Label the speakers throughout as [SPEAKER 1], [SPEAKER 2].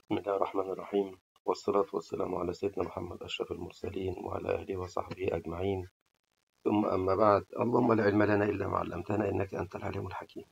[SPEAKER 1] بسم الله الرحمن الرحيم والصلاة والسلام على سيدنا محمد أشرف المرسلين وعلى آله وصحبه أجمعين ثم أما بعد اللهم لا علم لنا إلا ما علمتنا إنك أنت العليم الحكيم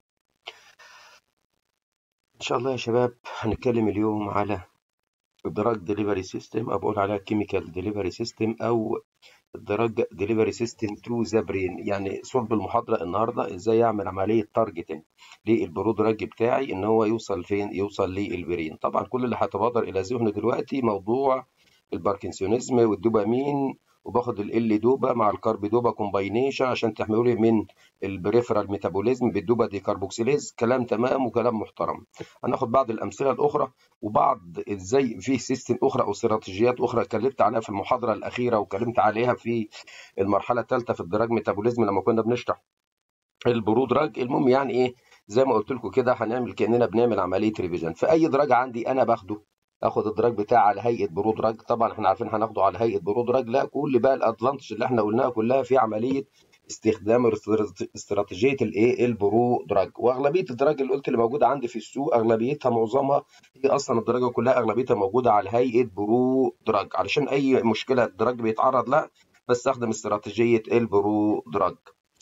[SPEAKER 1] إن شاء الله يا شباب هنتكلم اليوم على الدراج ديليفري سيستم أو بقول عليها كيميكال ديليفري سيستم أو الدراج ديليفري سيستم تو ذا برين يعني صلب المحاضرة النهاردة إزاي أعمل عملية تارجتنج للبرودراج بتاعي إن هو يوصل فين يوصل للبرين طبعا كل اللي هتبادر إلى ذهنه دلوقتي موضوع الباركنسونيزم والدوبامين وباخد ال دوبا مع الكارب دوبا كومباينيشن عشان تحمله لي من البريفرال ميتابوليزم بالدوبا دي كاربوكسيليز كلام تمام وكلام محترم هناخد بعض الامثله الاخرى وبعض ازاي في سيستم اخرى او استراتيجيات اخرى اتكلمت عليها في المحاضره الاخيره واتكلمت عليها في المرحله الثالثه في الدراج ميتابوليزم لما كنا بنشرح البرو دراج المهم يعني ايه زي ما قلت لكم كده هنعمل كاننا بنعمل عمليه ريفيجن في اي دراج عندي انا باخده اخد الدراج بتاعي على هيئه برو دراج طبعا احنا عارفين هناخده على هيئه برو دراج لا كل بقى الادفانتج اللي احنا قلناها كلها في عمليه استخدام استراتيجيه الايه البرو دراج واغلبيه الدراج اللي قلت اللي موجوده عندي في السوق اغلبيتها معظمها هي اصلا الدراجه كلها اغلبيتها موجوده على هيئه برو دراج علشان اي مشكله الدراج بيتعرض لا بستخدم استراتيجيه البرو دراج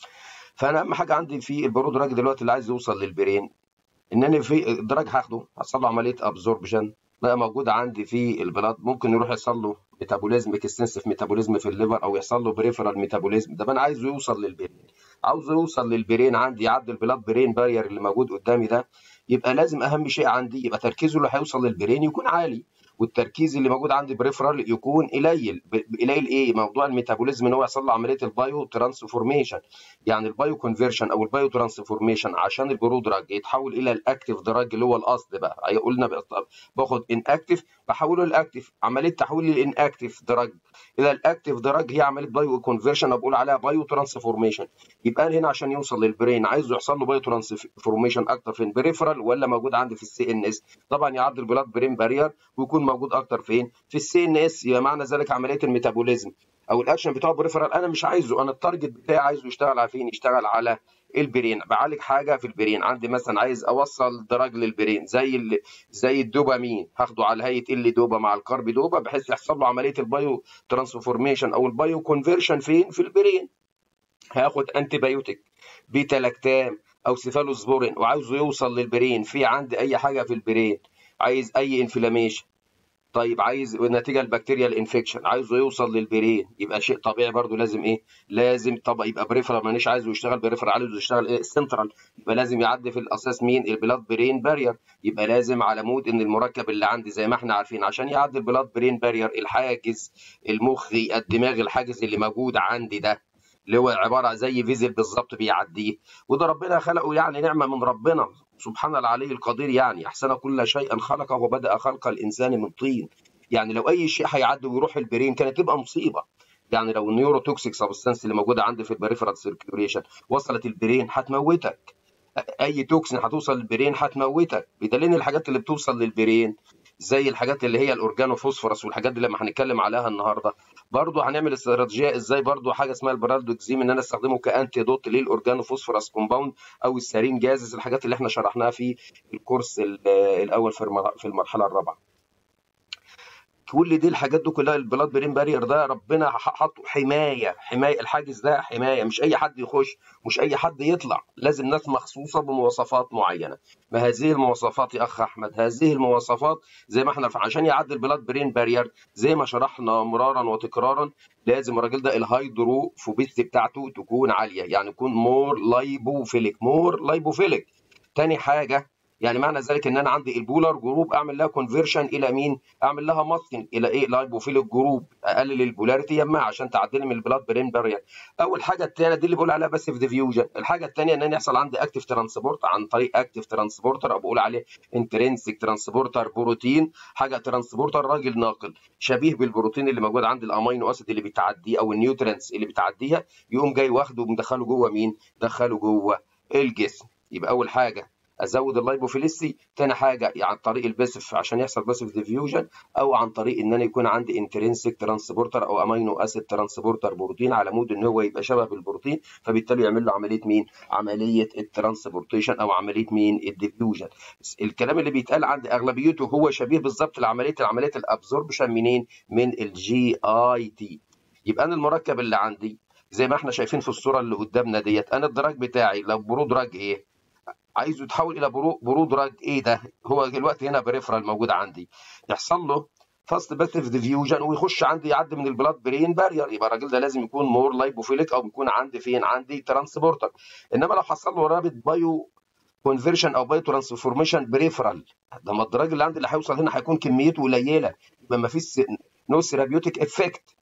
[SPEAKER 1] فانا اهم حاجه عندي في البرو دراج دلوقتي اللي عايز يوصل للبرين ان انا في الدراج هاخده هحصل له عمليه ابزوربشن بقى موجود عندي في البلاد ممكن يروح يحصل له ميتابوليزم اكستنسيف ميتابوليزم في الليفر او يحصل له بريفرال ميتابوليزم ده انا عايزه يوصل للبرين عاوزه يوصل للبرين عندي يعدي البلاد برين بارير اللي موجود قدامي ده يبقى لازم اهم شيء عندي يبقى تركيزه اللي هيوصل للبرين يكون عالي والتركيز اللي موجود عندي بريفرال يكون قليل قليل ايه موضوع الميتابوليزم ان هو يحصل له عمليه البايو ترانسفورميشن يعني البايو كونفرشن او البايو ترانسفورميشن عشان البرو دراج يتحول الى الاكتيف دراج اللي هو الاصل بقى قلنا باخد ان اكتيف بحوله لاكتيف عمليه تحويل الان اكتيف دراج الى الاكتيف دراج هي عمليه بايو كونفرشن بقول عليها بايو ترانسفورميشن يبقى هنا عشان يوصل للبرين عايزه يحصل له بايو ترانسفورميشن اكتر في البريفرال ولا موجود عندي في السي ان اس طبعا يعدي البلاد برين بارير ويكون موجود اكتر فين في السي ان اس يبقى معنى ذلك عمليه الميتابوليزم او الاكشن بتاع بريفرال انا مش عايزه انا التارجت بتاعي عايزه يشتغل على فين يشتغل على البرين بعالج حاجه في البرين عندي مثلا عايز اوصل دراج للبرين زي ال... زي الدوبامين هاخده على هيئه ال دوبا مع الكارب دوبا بحيث يحصل له عمليه البايو ترانسفورميشن او البايو كونفرشن فين في البرين هاخد انتي بايوتيك بيتا لاكتام او سيفالوسبورين وعاوزه يوصل للبرين في عندي اي حاجه في البرين عايز اي انفلاميشن طيب عايز نتيجه البكتيريال انفكشن عايزه يوصل للبرين يبقى شيء طبيعي برضو لازم ايه لازم طبعا يبقى بريفرال مانيش عايزه يشتغل بريفرال عايزه يشتغل ايه سنترال يبقى لازم يعدي في الاساس مين البلاد برين بارير يبقى لازم على مود ان المركب اللي عندي زي ما احنا عارفين عشان يعدي البلاد برين بارير الحاجز المخي الدماغ الحاجز اللي موجود عندي ده اللي هو عباره زي فيزل بالظبط بيعديه وده ربنا خلقه يعني نعمه من ربنا سبحان العلي القدير يعني احسن كل شيء خلقه وبدا خلق الانسان من طين يعني لو اي شيء هيعدي ويروح البرين كانت تبقى مصيبه يعني لو النيورو توكسيك سبستانس اللي موجوده عندي في البريفرال سيركيوليشن وصلت البرين هتموتك اي توكسين هتوصل للبرين هتموتك بدليل الحاجات اللي بتوصل للبرين زي الحاجات اللي هي الاورجانو فوسفورس والحاجات دي لما هنتكلم عليها النهارده برضه هنعمل استراتيجيه ازاي برضه حاجه اسمها البرالدوكسيم ان انا استخدمه كانتي دوت للاورجانو فوسفورس كومباوند او السارين جازز الحاجات اللي احنا شرحناها في الكورس الاول في المرحله الرابعه كل دي الحاجات دي كلها البلاد برين بارير ده ربنا حاطه حمايه حمايه الحاجز ده حمايه مش اي حد يخش مش اي حد يطلع لازم ناس مخصوصه بمواصفات معينه ما هذه المواصفات يا اخ احمد هذه المواصفات زي ما احنا عشان يعدي البلاد برين بارير زي ما شرحنا مرارا وتكرارا لازم الراجل ده الهيدروفوبيستي بتاعته تكون عاليه يعني يكون مور لايبوفيليك مور لايبوفيليك تاني حاجه يعني معنى ذلك ان انا عندي البولار جروب اعمل لها كونفرشن الى مين؟ اعمل لها ماسكن الى ايه؟ لايبوفيليك جروب اقلل البولاريتي يما عشان تعدل من البلاد برين بارير. اول حاجه الثانيه دي اللي بقول عليها باسيف ديفيوجن، الحاجه الثانيه ان انا يحصل عندي اكتيف ترانسبورت عن طريق اكتيف ترانسبورتر او بقول عليه انترنسك ترانسبورتر بروتين، حاجه ترانسبورتر راجل ناقل شبيه بالبروتين اللي موجود عند الامينو اسيد اللي بتعديه او النيوترينتس اللي بتعديها يقوم جاي واخده ومدخله جوه مين؟ دخله جوه الجسم. يبقى اول حاجه ازود اللايبوفيليسي تاني حاجه عن طريق الباسف عشان يحصل باسف ديفيوجن او عن طريق ان انا يكون عندي انترنسك ترانسبورتر او امينو اسيد ترانسبورتر بروتين على مود ان هو يبقى شبه بالبروتين فبالتالي يعمل له عمليه مين عمليه الترانسبورتيشن او عمليه مين الديفيوجن الكلام اللي بيتقال عندي اغلبيته هو شبيه بالظبط لعمليه عمليه الابزوربشن منين من الجي اي تي يبقى انا المركب اللي عندي زي ما احنا شايفين في الصوره اللي قدامنا ديت انا الدراج بتاعي لو برو دراج ايه عايزه يتحول الى برو برو دراج ايه ده هو دلوقتي هنا بريفرال موجود عندي يحصل له فاست باسيف ديفيوجن ويخش عندي يعدي من البلاد برين بارير يبقى الراجل ده لازم يكون مور لايبوفيليك او يكون عندي فين عندي ترانسبورتر انما لو حصل له رابط بايو كونفرشن او بايو ترانسفورميشن بريفرال ده ما الدراج اللي عندي اللي هيوصل هنا هيكون كميته قليله يبقى ما فيش نو ثيرابيوتيك افكت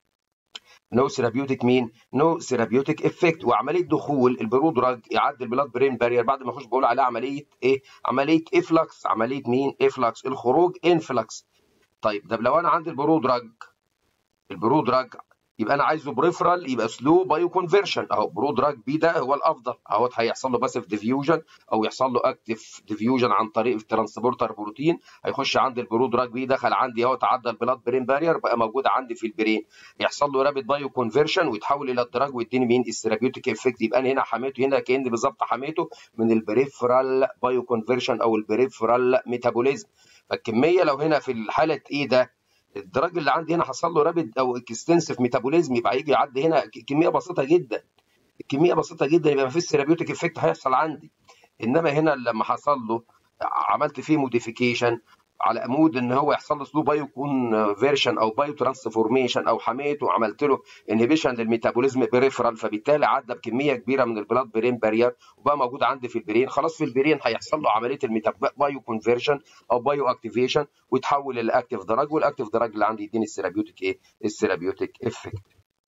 [SPEAKER 1] نو ثيرابيوتيك مين؟ نو ثيرابيوتيك افكت وعمليه دخول البرو دراج يعدي البلاد برين بارير بعد ما يخش بقول عليها عمليه ايه؟ عمليه افلكس عمليه مين؟ افلكس الخروج انفلكس طيب ده لو انا عندي البرو دراج البرو دراج يبقى انا عايزه بريفرال يبقى سلو بايو كونفرشن اهو برو دراج بي ده هو الافضل اهو هيحصل له باسيف ديفيوجن او يحصل له اكتف ديفيوجن عن طريق الترانسبورتر بروتين هيخش عند البرو دراج بي دخل عندي اهو تعدى البلاد برين بارير بقى موجود عندي في البرين يحصل له رابيد بايو كونفرشن ويتحول الى الدراج ويديني مين الثيرابيوتيك افكت يبقى انا هنا حميته هنا كاني بالظبط حميته من البريفرال بايو كونفرشن او البريفرال ميتابوليزم فالكميه لو هنا في الحاله ايه ده الدراج اللي عندي هنا حصل له رابد او اكستنسيف ميتابوليزم يبقى يجي يعدي هنا كميه بسيطه جدا الكميه بسيطه جدا يبقى ما فيش ثيرابيوتيك افكت هيحصل عندي انما هنا لما حصل له عملت فيه موديفيكيشن على مود ان هو يحصل له سلو بايو كونفيرشن او بايو ترانسفورميشن او حميته وعملت له انهبيشن للميتابوليزم بريفرال فبالتالي عدى بكميه كبيره من البلاد برين بارير وبقى موجود عندي في البرين خلاص في البرين هيحصل له عمليه بايو كونفيرشن او بايو اكتيفيشن ويتحول للاكتيف دراج والاكتيف دراج اللي عندي يديني الثيرابيوتيك ايه؟ الثيرابيوتيك افكت.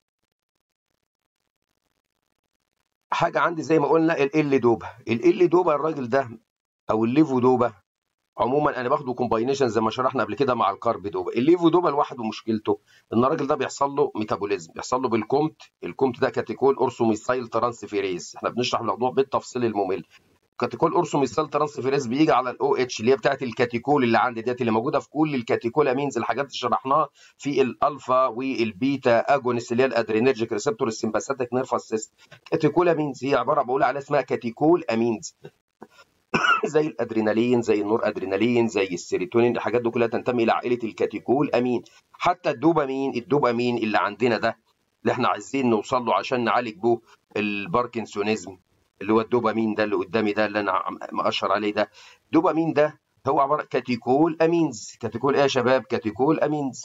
[SPEAKER 1] حاجه عندي زي ما قلنا ال دوبا ال دوبا الراجل ده او الليفو دوبا عموما انا باخده كومباينيشن زي ما شرحنا قبل كده مع الكارب دوبا الليفو دوبا لوحده مشكلته ان الراجل ده بيحصل له ميتابوليزم بيحصل له بالكومت الكومت ده كاتيكول اورثوميثايل ترانسفيريز احنا بنشرح الموضوع بالتفصيل الممل كاتيكول اورثوميثايل ترانسفيريز بيجي على الاو اتش اللي هي بتاعت الكاتيكول اللي عندي ديت اللي موجوده في كل الكاتيكولامينز الحاجات اللي شرحناها في الالفا والبيتا اجونست اللي هي الادرينرجيك ريسبتور السمباثيك نيرفس سيستم كاتيكولامينز هي عباره بقول عليها اسمها كاتيكول امينز زي الادرينالين زي النور ادرينالين زي السيروتونين الحاجات دي كلها تنتمي الى عائله الكاتيكول امين حتى الدوبامين الدوبامين اللي عندنا ده اللي احنا عايزين نوصل له عشان نعالج به الباركنسونيزم اللي هو الدوبامين ده اللي قدامي ده اللي انا مأشر عليه ده الدوبامين ده هو عباره كاتيكول امينز كاتيكول ايه يا شباب كاتيكول امينز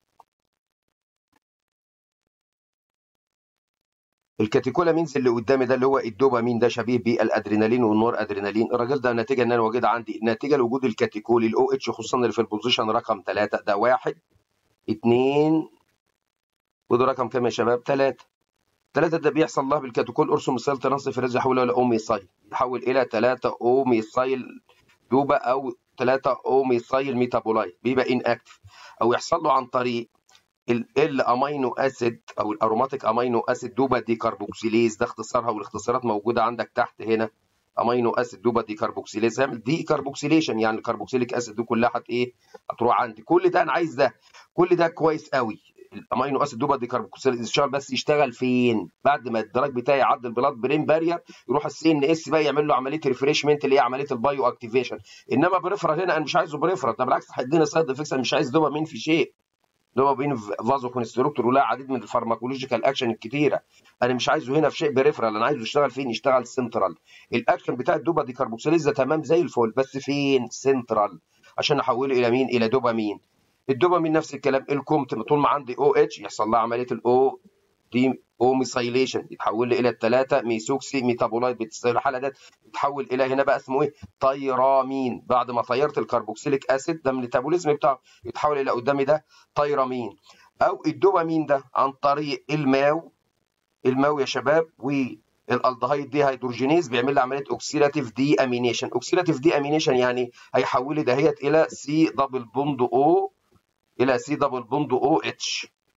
[SPEAKER 1] الكاتيكولامينز اللي قدامي ده اللي هو الدوبامين ده شبيه بالادرينالين والنور ادرينالين الراجل ده نتيجه ان انا واجدها عندي نتيجه لوجود الكاتيكول الاو اتش خصوصا اللي في البوزيشن رقم 3 ده واحد اثنين وده رقم كام يا شباب؟ 3 3 ده بيحصل له بالكاتيكول اورثوميثايل ترانسفيريز يحول الى اوميسايل يحول الى 3 اوميسايل دوبا او 3 اوميسايل ميتابولايت بيبقى ان اكتف او يحصل له عن طريق ال امينو اسيد او الاروماتيك امينو اسيد دوبا دي كاربوكسيليز ده اختصارها والاختصارات موجوده عندك تحت هنا امينو اسيد دوبا دي كاربوكسيليز هعمل دي كاربوكسيليشن يعني الكربوكسيليك اسيد دي كلها هت ايه هتروح عندي كل ده انا عايز ده كل ده كويس قوي الامينو اسيد دوبا دي كاربوكسيليز يشتغل بس يشتغل فين بعد ما الدراج بتاعي يعدي البلاد برين بارير يروح السي ان اس بقى يعمل له عمليه ريفريشمنت اللي هي عمليه البايو اكتيفيشن انما بريفرال هنا انا مش عايزه بريفرال ده بالعكس هيديني سايد افكتس مش عايز دوبامين في شيء دوبامين فازو كونستركتور ولا عديد من الفارماكولوجيكال اكشن الكتيره انا مش عايزه هنا في شيء بريفرال انا عايزه يشتغل فين يشتغل سنترال الاكشن بتاع الدوبا دي كاربوكسيليز تمام زي الفل بس فين سنترال عشان احوله الى مين الى دوبامين الدوبامين نفس الكلام الكومت طول ما عندي او اتش يحصل لها عمليه الاو دي اوميسايليشن يتحول لي الى الثلاثه ميثوكسي ميتابولايت بتصير الحاله ديت يتحول الى هنا بقى اسمه ايه تايرامين بعد ما طيرت الكربوكسيليك اسيد ده من الميتابوليزم بتاعه يتحول الى قدامي ده تايرامين او الدوبامين ده عن طريق الماو الماو يا شباب والالدهايد دي هيدروجينيز بيعمل لي عمليه اوكسيداتيف دي امينيشن اوكسيداتيف دي امينيشن يعني هيحول لي دهيت الى سي دبل بوند او الى سي دبل بوند او اتش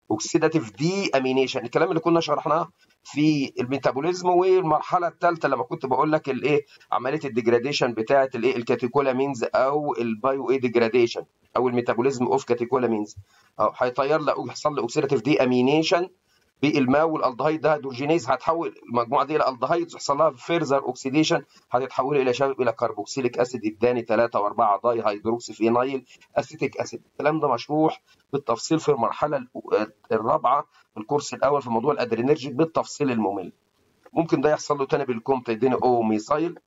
[SPEAKER 1] اوكسيداتيف دي امينيشن الكلام اللي كنا شرحناه في الميتابوليزم والمرحله الثالثه لما كنت بقول لك الايه عمليه الديجراديشن بتاعه الايه الكاتيكولامينز او البايو اي ديجراديشن او الميتابوليزم اوف كاتيكولامينز او هيطير لي يحصل لي اوكسيداتيف دي امينيشن بالماء والالدهيد ده هيدروجينيز هتحول المجموعه دي الالدهيد يحصل لها فيرزر اوكسيديشن هتتحول الى شباب الى كربوكسيليك اسيد يداني 3 و4 داي هيدروكسي فينايل اسيتيك اسيد الكلام ده مشروح بالتفصيل في المرحله الرابعه في الكورس الاول في موضوع الادرينرجيك بالتفصيل الممل ممكن ده يحصل له تاني بالكومت يديني او ميثايل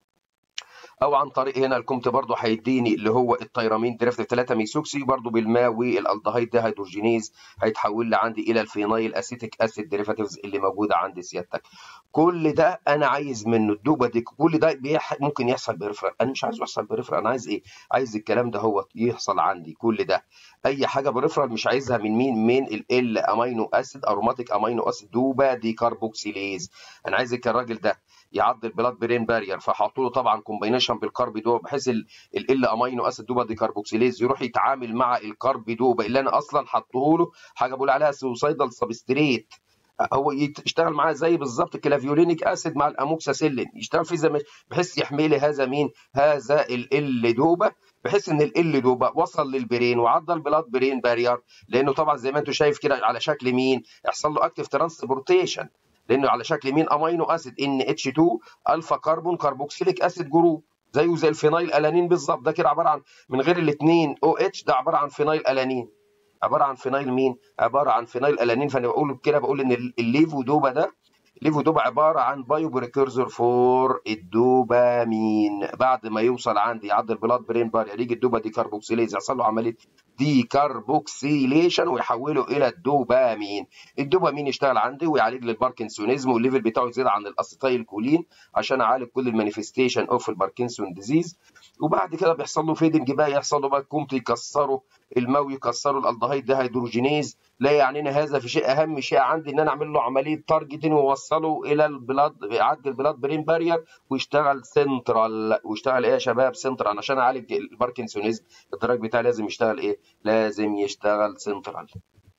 [SPEAKER 1] او عن طريق هنا الكومت برضو هيديني اللي هو التيرامين ديريفتيف 3 ميثوكسي برضو بالماء والالدهيد ده هيدروجينيز هيتحول لي عندي الى الفينايل اسيتيك اسيد ديريفاتيفز اللي موجوده عند سيادتك كل ده انا عايز منه الدوبه دي كل ده بيح... ممكن يحصل بريفرال انا مش عايز يحصل بريفرال انا عايز ايه عايز الكلام ده هو يحصل عندي كل ده اي حاجه بريفرال مش عايزها من مين من ال امينو اسيد اروماتيك امينو اسيد دوبا دي كاربوكسيليز انا عايز الراجل ده يعدي البلاد برين بارير فحطوا له طبعا كومبينيشن بالكارب دوبا بحيث ال امينو اسيد دوبا دي كاربوكسيليز يروح يتعامل مع الكارب دوبا اللي انا اصلا حطه له حاجه بقول عليها سوسايدال سبستريت هو يشتغل معاه زي بالظبط الكلافيولينيك اسيد مع الاموكساسيلين يشتغل فيه زي بحيث يحمي لي هذا مين هذا ال دوبا بحيث ان ال دوبا وصل للبرين وعدى البلاد برين بارير لانه طبعا زي ما انتم شايف كده على شكل مين يحصل له اكتف ترانسبورتيشن لانه على شكل مين امينو اسيد ان اتش 2 الفا كربون كربوكسيليك اسيد جروب زيه زي الفينايل الانين بالظبط ده كده عباره عن من غير الاثنين او اتش ده عباره عن فينايل الانين عباره عن فينايل مين؟ عباره عن فينايل الانين فانا بقول كده بقول ان الليفو دوبا ده الليفو دوبا عباره عن بايو بريكورزور فور الدوبامين بعد ما يوصل عندي يعدي البلاد برين بارير يجي الدوبا دي كاربوكسيليز يحصل له عمليه دي كاربوكسيليشن ويحوله الى الدوبامين الدوبامين يشتغل عندي ويعالج لي الباركنسونيزم والليفل بتاعه يزيد عن الاسيتايل كولين عشان اعالج كل المانيفستيشن اوف الباركنسون ديزيز وبعد كده بيحصل له فيدنج بقى يحصل له بقى الكومت يكسره الماء يكسره الالدهيد ده هيدروجينيز لا يعنينا هذا في شيء اهم شيء عندي ان انا اعمل له عمليه تارجتنج واوصله الى البلاد يعدي البلاد برين بارير ويشتغل سنترال ويشتغل ايه يا شباب سنترال عشان اعالج الباركنسونيزم الدرج بتاعي لازم يشتغل ايه لازم يشتغل سنترال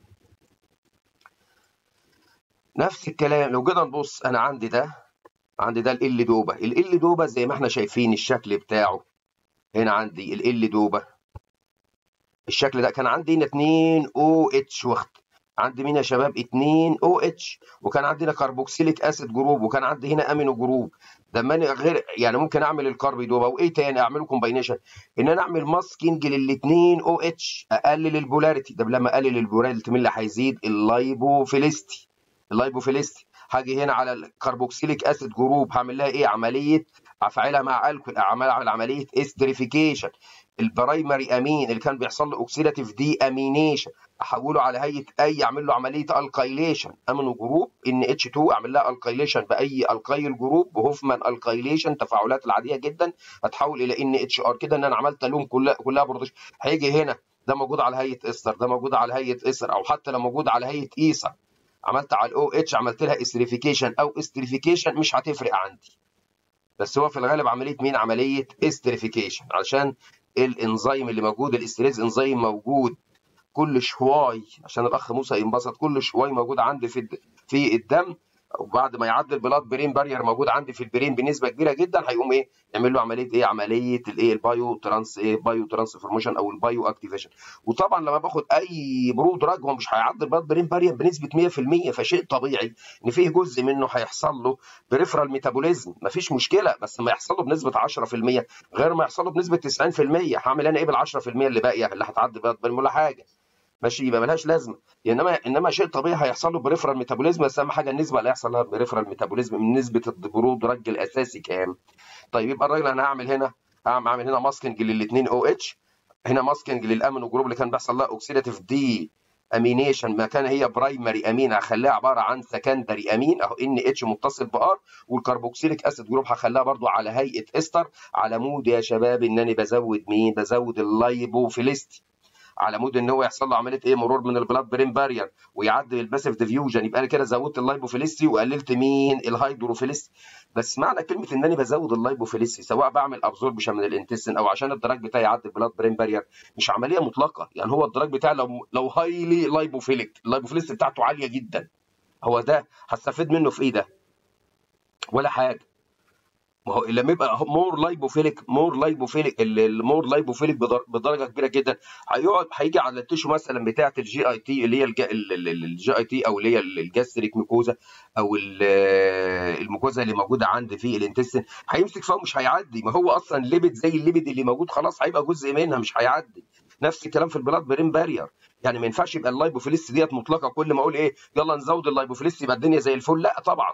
[SPEAKER 1] نفس الكلام لو جينا نبص انا عندي ده عندي ده ال دوبه ال دوبه زي ما احنا شايفين الشكل بتاعه هنا عندي ال دوبه الشكل ده كان عندي هنا 2 او اتش واخد عندي مين يا شباب 2 او اتش وكان عندنا كربوكسيليك اسيد جروب وكان عندي هنا امينو جروب ده ماني غير يعني ممكن اعمل الكارب دوبا وايه تاني اعمله كومباينيشن ان انا اعمل ماسكينج للاثنين او اتش اقلل البولاريتي ده لما اقلل البولاريتي مين اللي هيزيد اللايبوفيليستي اللايبوفيليستي هاجي هنا على الكربوكسيليك اسيد جروب هعمل لها ايه عمليه افعلها مع الكول اعمل عمليه استريفيكيشن البرايمري امين اللي كان بيحصل له اوكسيداتيف دي امينيشن احوله على هيئه اي اعمل له عمليه الكايليشن امينو جروب ان اتش 2 اعمل لها الكايليشن باي الكايل جروب بهوفمان الكايليشن تفاعلات العاديه جدا هتحول الى ان اتش ار كده ان انا عملت لون كلها كلها بروتيشن هيجي هنا ده موجود على هيئه استر ده موجود على هيئه استر او حتى لو موجود على هيئه ايسر عملت على الاو اتش عملت لها استريفيكيشن او استريفيكيشن مش هتفرق عندي بس هو في الغالب عمليه مين عمليه استريفيكيشن علشان الانزيم اللي موجود الاستريز انزيم موجود كل شوي عشان الاخ موسى ينبسط كل شوي موجود عندي في في الدم وبعد ما يعدي البلاد برين بارير موجود عندي في البرين بنسبه كبيره جدا هيقوم ايه يعمل له عمليه ايه عمليه الايه البايو ترانس ايه بايو ترانسفورميشن او البايو اكتيفيشن وطبعا لما باخد اي برو دراج هو مش هيعدي البلاد برين بارير بنسبه 100% فشيء طبيعي ان فيه جزء منه هيحصل له بريفرال ميتابوليزم مفيش مشكله بس ما يحصل له بنسبه 10% غير ما يحصل له بنسبه 90% هعمل انا ايه بال 10% اللي باقيه اللي هتعدي البلاد برين ولا حاجه ماشي يبقى ملهاش لازمه انما انما شيء طبيعي هيحصل له بريفرال ميتابوليزم بس اهم حاجه النسبه اللي هيحصل لها بريفرال ميتابوليزم من نسبه البرود درج الاساسي كام طيب يبقى الراجل انا هعمل هنا هعمل هنا ماسكنج للاثنين او اتش هنا ماسكنج للامينو جروب اللي كان بيحصل لها اوكسيداتيف دي امينيشن مكان هي برايمري امين هخليها عباره عن سكندري امين اهو ان اتش متصل بار والكربوكسيليك اسيد جروب هخليها برضو على هيئه استر على مود يا شباب ان انا بزود مين بزود اللايبوفيليستي على مود ان هو يحصل له عمليه ايه مرور من البلاد برين بارير ويعدي الباسيف ديفيوجن يبقى انا كده زودت اللايبوفيليستي وقللت مين الهيدروفيليستي بس معنى كلمه ان انا بزود اللايبوفيليستي سواء بعمل ابزوربشن من الانتستين او عشان الدراج بتاعي يعدي البلاد برين بارير مش عمليه مطلقه يعني هو الدراج بتاعي لو لو هايلي لايبوفيليك اللايبوفيليستي بتاعته عاليه جدا هو ده هستفيد منه في ايه ده ولا حاجه ما هو لما يبقى مور لايبوفيليك مور لايبوفيليك المور لايبوفيليك بدرجه كبيره جدا هيقعد هيجي على التيشو مثلا بتاعه الجي اي تي اللي هي الجي اي تي او اللي هي الجاستريك ميكوزا او الميكوزا اللي موجوده عندي في الانتستين هيمسك فيها مش هيعدي ما هو اصلا ليبيد زي الليبيد اللي موجود خلاص هيبقى جزء منها مش هيعدي نفس الكلام في البلاد برين بارير يعني ما ينفعش يبقى اللايبوفيليست ديت مطلقه كل ما اقول ايه يلا نزود اللايبوفيليست يبقى الدنيا زي الفل لا طبعا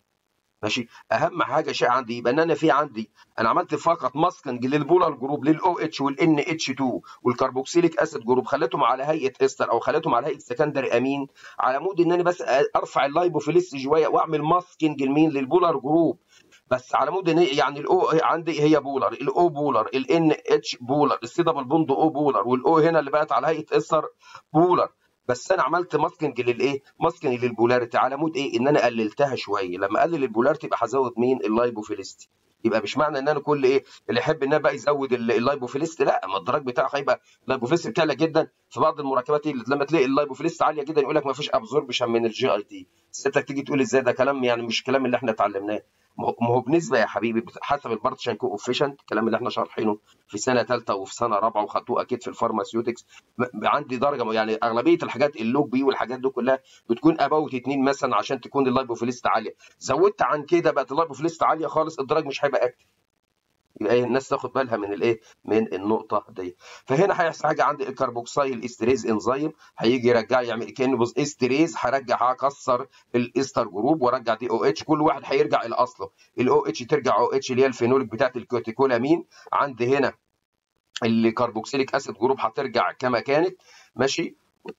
[SPEAKER 1] ماشي اهم حاجه شيء عندي يبقى ان انا في عندي انا عملت فقط ماسكنج للبولار جروب للاو اتش والان اتش 2 والكربوكسيليك اسيد جروب خليتهم على هيئه استر او خليتهم على هيئه سكندري امين على مود ان انا بس ارفع اللايبوفيليست شويه واعمل ماسكنج لمين للبولار جروب بس على مود ان يعني الاو عندي هي بولر الاو بولر الان اتش بولر السي دبل بوند او بولر والاو هنا اللي بقت على هيئه استر بولر بس انا عملت ماسكنج للايه؟ ماسكنج للبولاريتي على مود ايه؟ ان انا قللتها شويه لما اقلل البولاريتي يبقى هزود مين؟ اللايبوفيليستي يبقى مش معنى ان انا كل ايه اللي يحب ان بقى يزود اللايبوفيليست لا ما الدرج بتاعه هيبقى اللايبوفيليست بتعلى جدا في بعض المركبات لما تلاقي اللايبوفيليست عاليه جدا يقول لك ما فيش ابزوربشن من الجي اي تي ستك تيجي تقول ازاي ده كلام يعني مش كلام اللي احنا اتعلمناه ما هو بنسبه يا حبيبي حسب البارتشن كوفيشنت الكلام اللي احنا شارحينه في سنه ثالثه وفي سنه رابعه وخدتوه اكيد في الفارماسيوتكس عندي درجه يعني اغلبيه الحاجات اللوب بي والحاجات دي كلها بتكون اباوت 2 مثلا عشان تكون اللايبوفيليست عاليه زودت عن كده بقت اللايبوفيليست عاليه خالص الدرج مش هيبقى اكتف يبقى الناس تاخد بالها من الايه من النقطه دي فهنا هيحصل حاجه عندي الكربوكسيل استريز انزيم هيجي يرجع يعمل كانه بص استريز هرجع هكسر الاستر جروب وارجع دي او اتش كل واحد هيرجع الى اصله الاو اتش ترجع او اتش اللي هي الفينوليك بتاعت الكوتيكولامين عندي هنا الكربوكسيليك اسيد جروب هترجع كما كانت ماشي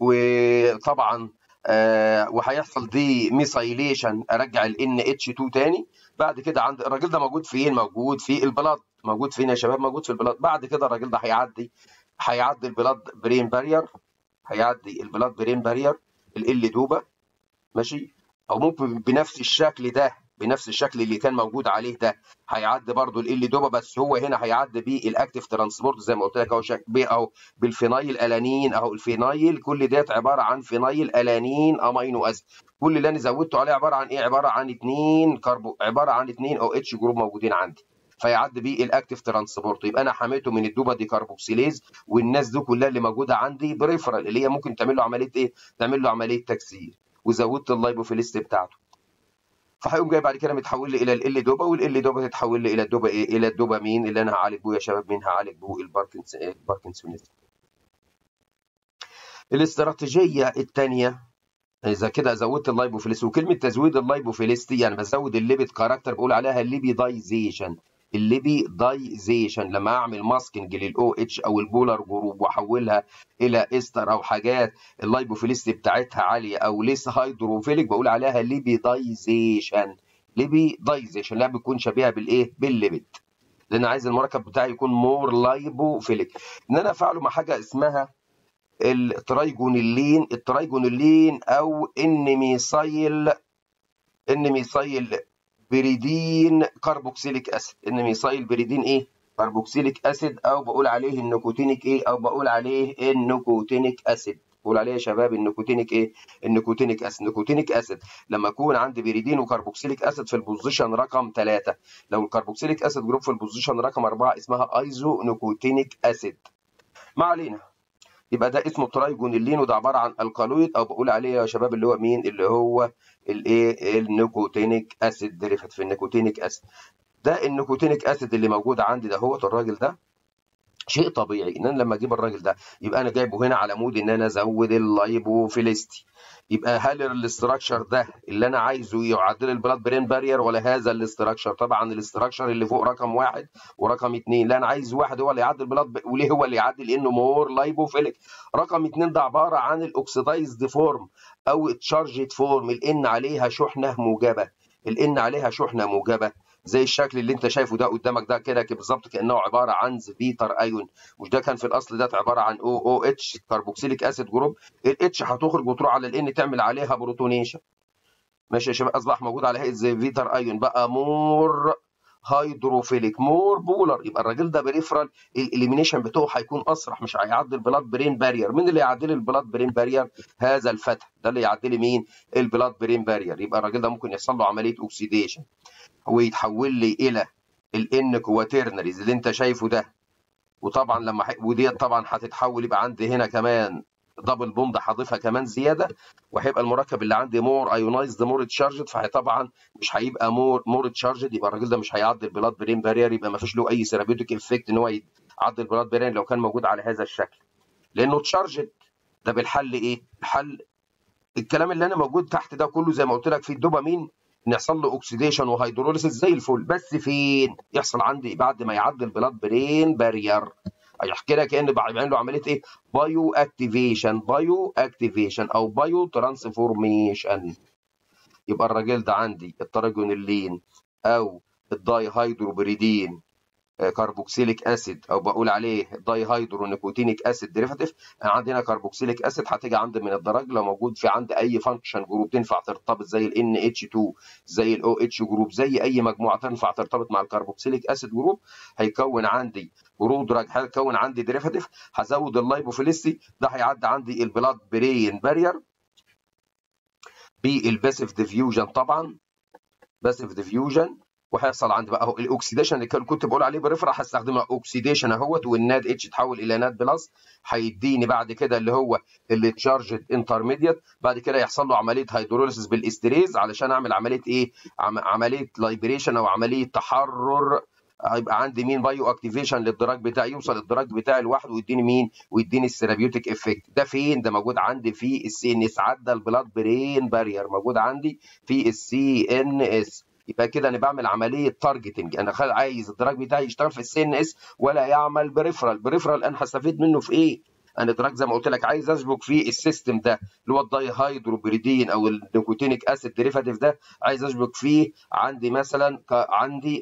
[SPEAKER 1] وطبعا آه وهيحصل دي ميثايليشن ارجع ال ان اتش 2 تاني بعد كده عند الراجل ده موجود فين موجود في البلاد موجود فين يا شباب موجود في البلاد بعد كده الراجل ده هيعدي هيعدي البلاد برين بارير هيعدي البلاد برين بارير ال دوبا ماشي او ممكن بنفس الشكل ده بنفس الشكل اللي كان موجود عليه ده هيعدي برضه ال دوبا بس هو هنا هيعدي بالاكتيف ترانسبورت زي ما قلت لك اهو اهو بالفينايل الانين اهو الفينايل كل ديت عباره عن فينايل الانين امينو اسيد كل اللي انا زودته عليه عباره عن ايه عباره عن اثنين كربو عباره عن اثنين او اتش جروب موجودين عندي فيعدي بيه الاكتيف ترانسبورت يبقى انا حميته من الدوبا دي كاربوكسيليز والناس دي كلها اللي موجوده عندي بريفرال اللي هي ممكن تعمل له عمليه ايه تعمل له عمليه تكسير وزودت اللايبوفيليست بتاعته فهيقوم جاي بعد كده متحول لي الى ال دوبا والال دوبا تتحول لي الى الدوبا ايه الى الدوبامين اللي انا هعالج بيه يا شباب مين هعالج بيه الباركنسونيزم الاستراتيجيه الثانيه اذا كده زودت اللايبوفيليست وكلمه تزويد اللايبوفيليست يعني بزود الليبيد كاركتر بقول عليها الليبيدايزيشن الليبيدايزيشن لما اعمل ماسكنج للاو اتش او البولار جروب واحولها الى استر او حاجات اللايبوفيليست بتاعتها عاليه او ليس هيدروفيليك بقول عليها ليبيدايزيشن ليبيدايزيشن لا بتكون شبيهه بالايه بالليبيد لان عايز المركب بتاعي يكون مور لايبوفيليك ان انا افعله مع حاجه اسمها الترايجونيلين الترايجونيلين او ان ميثايل ان ميثايل بريدين كربوكسيليك اسيد ان ميثايل بريدين ايه كربوكسيليك اسيد او بقول عليه النيكوتينيك ايه او بقول عليه النيكوتينيك اسيد بقول عليه يا شباب النيكوتينيك ايه النيكوتينيك اسيد النيكوتينيك اسيد لما يكون عندي بريدين وكربوكسيليك اسيد في البوزيشن رقم 3 لو الكربوكسيليك اسيد جروب في البوزيشن رقم 4 اسمها ايزو نيكوتينيك اسيد ما علينا يبقى ده اسمه ترايجونيلين وده عباره عن الكالويد او بقول عليه يا شباب اللي هو مين اللي هو الايه النيكوتينيك اسيد ديريفات في النيكوتينيك اسيد ده النيكوتينيك اسيد اللي موجود عندي ده هو الراجل ده شيء طبيعي ان انا لما اجيب الراجل ده يبقى انا جايبه هنا على مود ان انا ازود اللايبوفيليستي يبقى هل الاستراكشر ده اللي انا عايزه يعدل البلاد برين بارير ولا هذا الاستراكشر طبعا الاستراكشر اللي فوق رقم واحد ورقم اثنين لا انا عايز واحد هو اللي يعدل البلاد ب... وليه هو اللي يعدل لانه مور لايبوفيليك رقم اثنين ده عباره عن الاوكسيدايزد فورم او تشارجد فورم الان عليها شحنه موجبه الان عليها شحنه موجبه زي الشكل اللي انت شايفه ده قدامك ده كده بالظبط كانه عباره عن زفيتر ايون مش ده كان في الاصل ده عباره عن او او اتش كربوكسيليك اسيد جروب الاتش هتخرج وتروح على الان تعمل عليها بروتونيشن ماشي يا شباب اصبح موجود على هيئه زفيتر ايون بقى مور هيدروفيليك مور بولر يبقى الراجل ده بريفرال الاليمينيشن بتاعه هيكون اسرع مش هيعدي البلاد برين بارير مين اللي يعدي البلاد برين بارير هذا الفتح ده اللي يعدي مين البلاد برين بارير يبقى الراجل ده ممكن يحصل له عمليه اوكسيديشن ويتحول لي الى الان كواترنريز اللي انت شايفه ده وطبعا لما ح... ودي طبعا هتتحول يبقى عندي هنا كمان دبل بوند هضيفها كمان زياده وهيبقى المركب اللي عندي مور ايونايزد مور تشارجد فطبعا مش هيبقى مور مور تشارجد يبقى الراجل ده مش هيعدي البلاد برين بارير يبقى ما فيش له اي سيرابيوتيك افكت ان هو يعدي البلاد برين لو كان موجود على هذا الشكل لانه تشارجد ده بالحل ايه؟ الحل الكلام اللي انا موجود تحت ده كله زي ما قلت لك في الدوبامين نحصل له اوكسيديشن وهيدروليسيس زي الفل بس فين؟ يحصل عندي بعد ما يعدي البلاد برين بارير هيحكي لك كان بعمل له عمليه ايه؟ بايو اكتيفيشن بايو اكتيفيشن او بايو ترانسفورميشن يبقى الراجل ده عندي التراجونيلين او الداي هيدروبريدين كربوكسيليك اسيد او بقول عليه داي هيدرو نيكوتينيك اسيد ديريفاتيف انا عندي هنا كربوكسيليك اسيد هتيجي عندي من الدرج لو موجود في عندي اي فانكشن جروب تنفع ترتبط زي ال NH2 زي ال OH جروب زي اي مجموعه تنفع ترتبط مع الكربوكسيليك اسيد جروب هيكون عندي برو دراج هيكون عندي ديريفاتيف هزود اللايبوفيليسي ده هيعدي عندي البلاد برين بارير بالباسيف ديفيوجن طبعا باسيف ديفيوجن وهيحصل عندي بقى اهو الاكسيديشن اللي كنت بقول عليه بريفرا هستخدمها اوكسيديشن اهوت والناد اتش تحول الى ناد بلس هيديني بعد كده اللي هو اللي تشارجد انترميديت بعد كده يحصل له عمليه هيدروليسيس بالاستريز علشان اعمل عمليه ايه عمليه لايبريشن او عمليه تحرر هيبقى عندي مين بايو اكتيفيشن للدراج بتاعي يوصل الدراج بتاعي لوحده ويديني مين ويديني السيرابيوتيك افكت ده فين ده موجود عندي في السي ان اس عدى البلاد برين بارير موجود عندي في السي ان اس يبقى كده انا بعمل عمليه تارجتنج انا عايز الدراج بتاعي يشتغل في السي ان اس ولا يعمل بريفرال بريفرال انا هستفيد منه في ايه انا دراج زي ما قلت لك عايز اشبك في السيستم ده اللي هو الداي هيدروبريدين او النيكوتينيك اسيد ديريفاتيف ده عايز اشبك فيه عندي مثلا عندي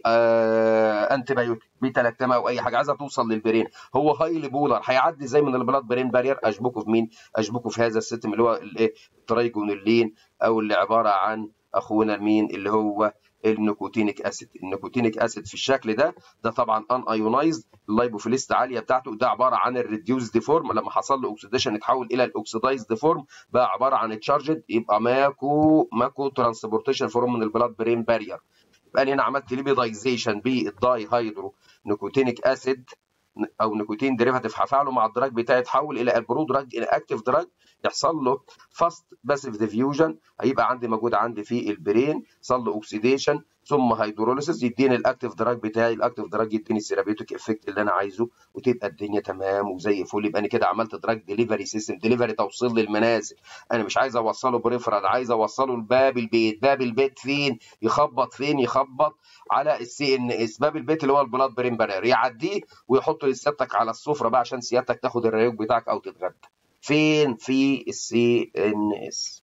[SPEAKER 1] آه انتي بايوتيك بيتا لاكتام او اي حاجه عايزه توصل للبرين هو هايلي بولر هيعدي زي من البلاد برين بارير اشبكه في مين؟ اشبكه في هذا السيستم اللي هو الايه؟ الترايجونولين او اللي عباره عن اخونا مين اللي هو النيكوتينيك اسيد النيكوتينيك اسيد في الشكل ده ده طبعا ان ايونايزد اللايبوفيليست عاليه بتاعته ده عباره عن الريديوسد فورم لما حصل له اوكسيديشن اتحول الى الاوكسيدايزد فورم بقى عباره عن تشارجد يبقى ماكو ماكو ترانسبورتيشن فورم من البلاد برين بارير يبقى انا هنا عملت ليبيدايزيشن بالداي هيدرو نيكوتينيك اسيد او نيكوتين ديريفاتيف هفعله مع الدراج بتاعي يتحول الى البرو دراج الى اكتيف دراج يحصل له فاست باسيف ديفيوجن هيبقى عندي موجود عندي في البرين يحصل له اوكسيديشن ثم هيدروليسيس يديني الاكتيف دراج بتاعي الاكتيف دراج يديني السيرابيوتيك افكت اللي انا عايزه وتبقى الدنيا تمام وزي الفل يبقى انا كده عملت دراج ديليفري سيستم ديليفري توصيل للمنازل انا مش عايز اوصله بريفرال عايز اوصله لباب البيت باب البيت فين يخبط فين يخبط على السي ان اس باب البيت اللي هو البلاد برين بارير يعديه ويحط سيادتك على السفره بقى عشان سيادتك تاخد الريوج بتاعك او تتغدى فين في السي ان اس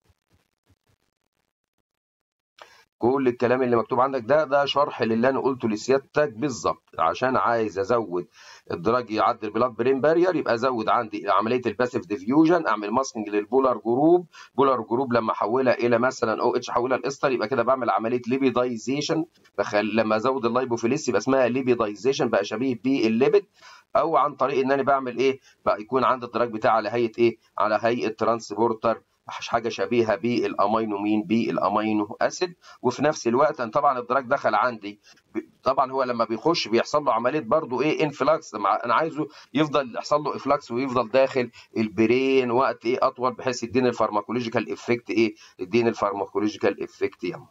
[SPEAKER 1] كل الكلام اللي مكتوب عندك ده ده شرح للي انا قلته لسيادتك بالظبط عشان عايز ازود الدراج يعدي البلاد برين بارير يبقى ازود عندي عمليه الباسيف ديفيوجن اعمل ماسكنج للبولار جروب بولار جروب لما احولها الى مثلا او اتش احولها لاستر يبقى كده بعمل عمليه ليبيدايزيشن بخل... لما ازود اللايبوفيليس يبقى اسمها ليبيدايزيشن بقى شبيه بالليبيد او عن طريق ان انا بعمل ايه بقى يكون عندي الدراج بتاعي على هيئه ايه على هيئه ترانسبورتر حاجه شبيهه بالامينو مين بالامينو اسيد وفي نفس الوقت طبعا الدراج دخل عندي طبعا هو لما بيخش بيحصل له عمليه برضو ايه انفلاكس انا عايزه يفضل يحصل له افلاكس ويفضل داخل البرين وقت ايه اطول بحيث يديني الفارماكولوجيكال افكت ايه يديني الفارماكولوجيكال افكت يعني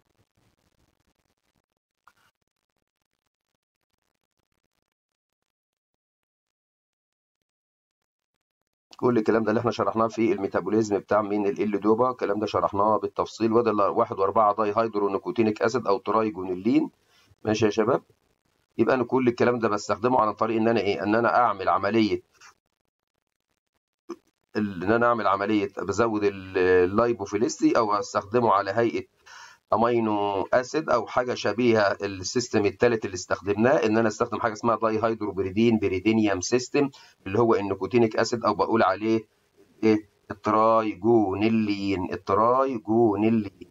[SPEAKER 1] كل الكلام ده اللي احنا شرحناه في الميتابوليزم بتاع مين ال دوبا الكلام ده شرحناه بالتفصيل وده اللي 1 و4 داي هيدرونيكوتينيك اسيد او ترايجونيلين ماشي يا شباب يبقى انا كل الكلام ده بستخدمه عن طريق ان انا ايه ان انا اعمل عمليه ان انا اعمل عمليه بزود اللايبوفيليستي او استخدمه على هيئه امينو اسيد او حاجه شبيهه السيستم الثالث اللي استخدمناه ان انا استخدم حاجه اسمها داي هيدروبريدين بريدينيوم سيستم اللي هو النيكوتينيك اسيد او بقول عليه ايه الترايجونيلين الترايجونيلين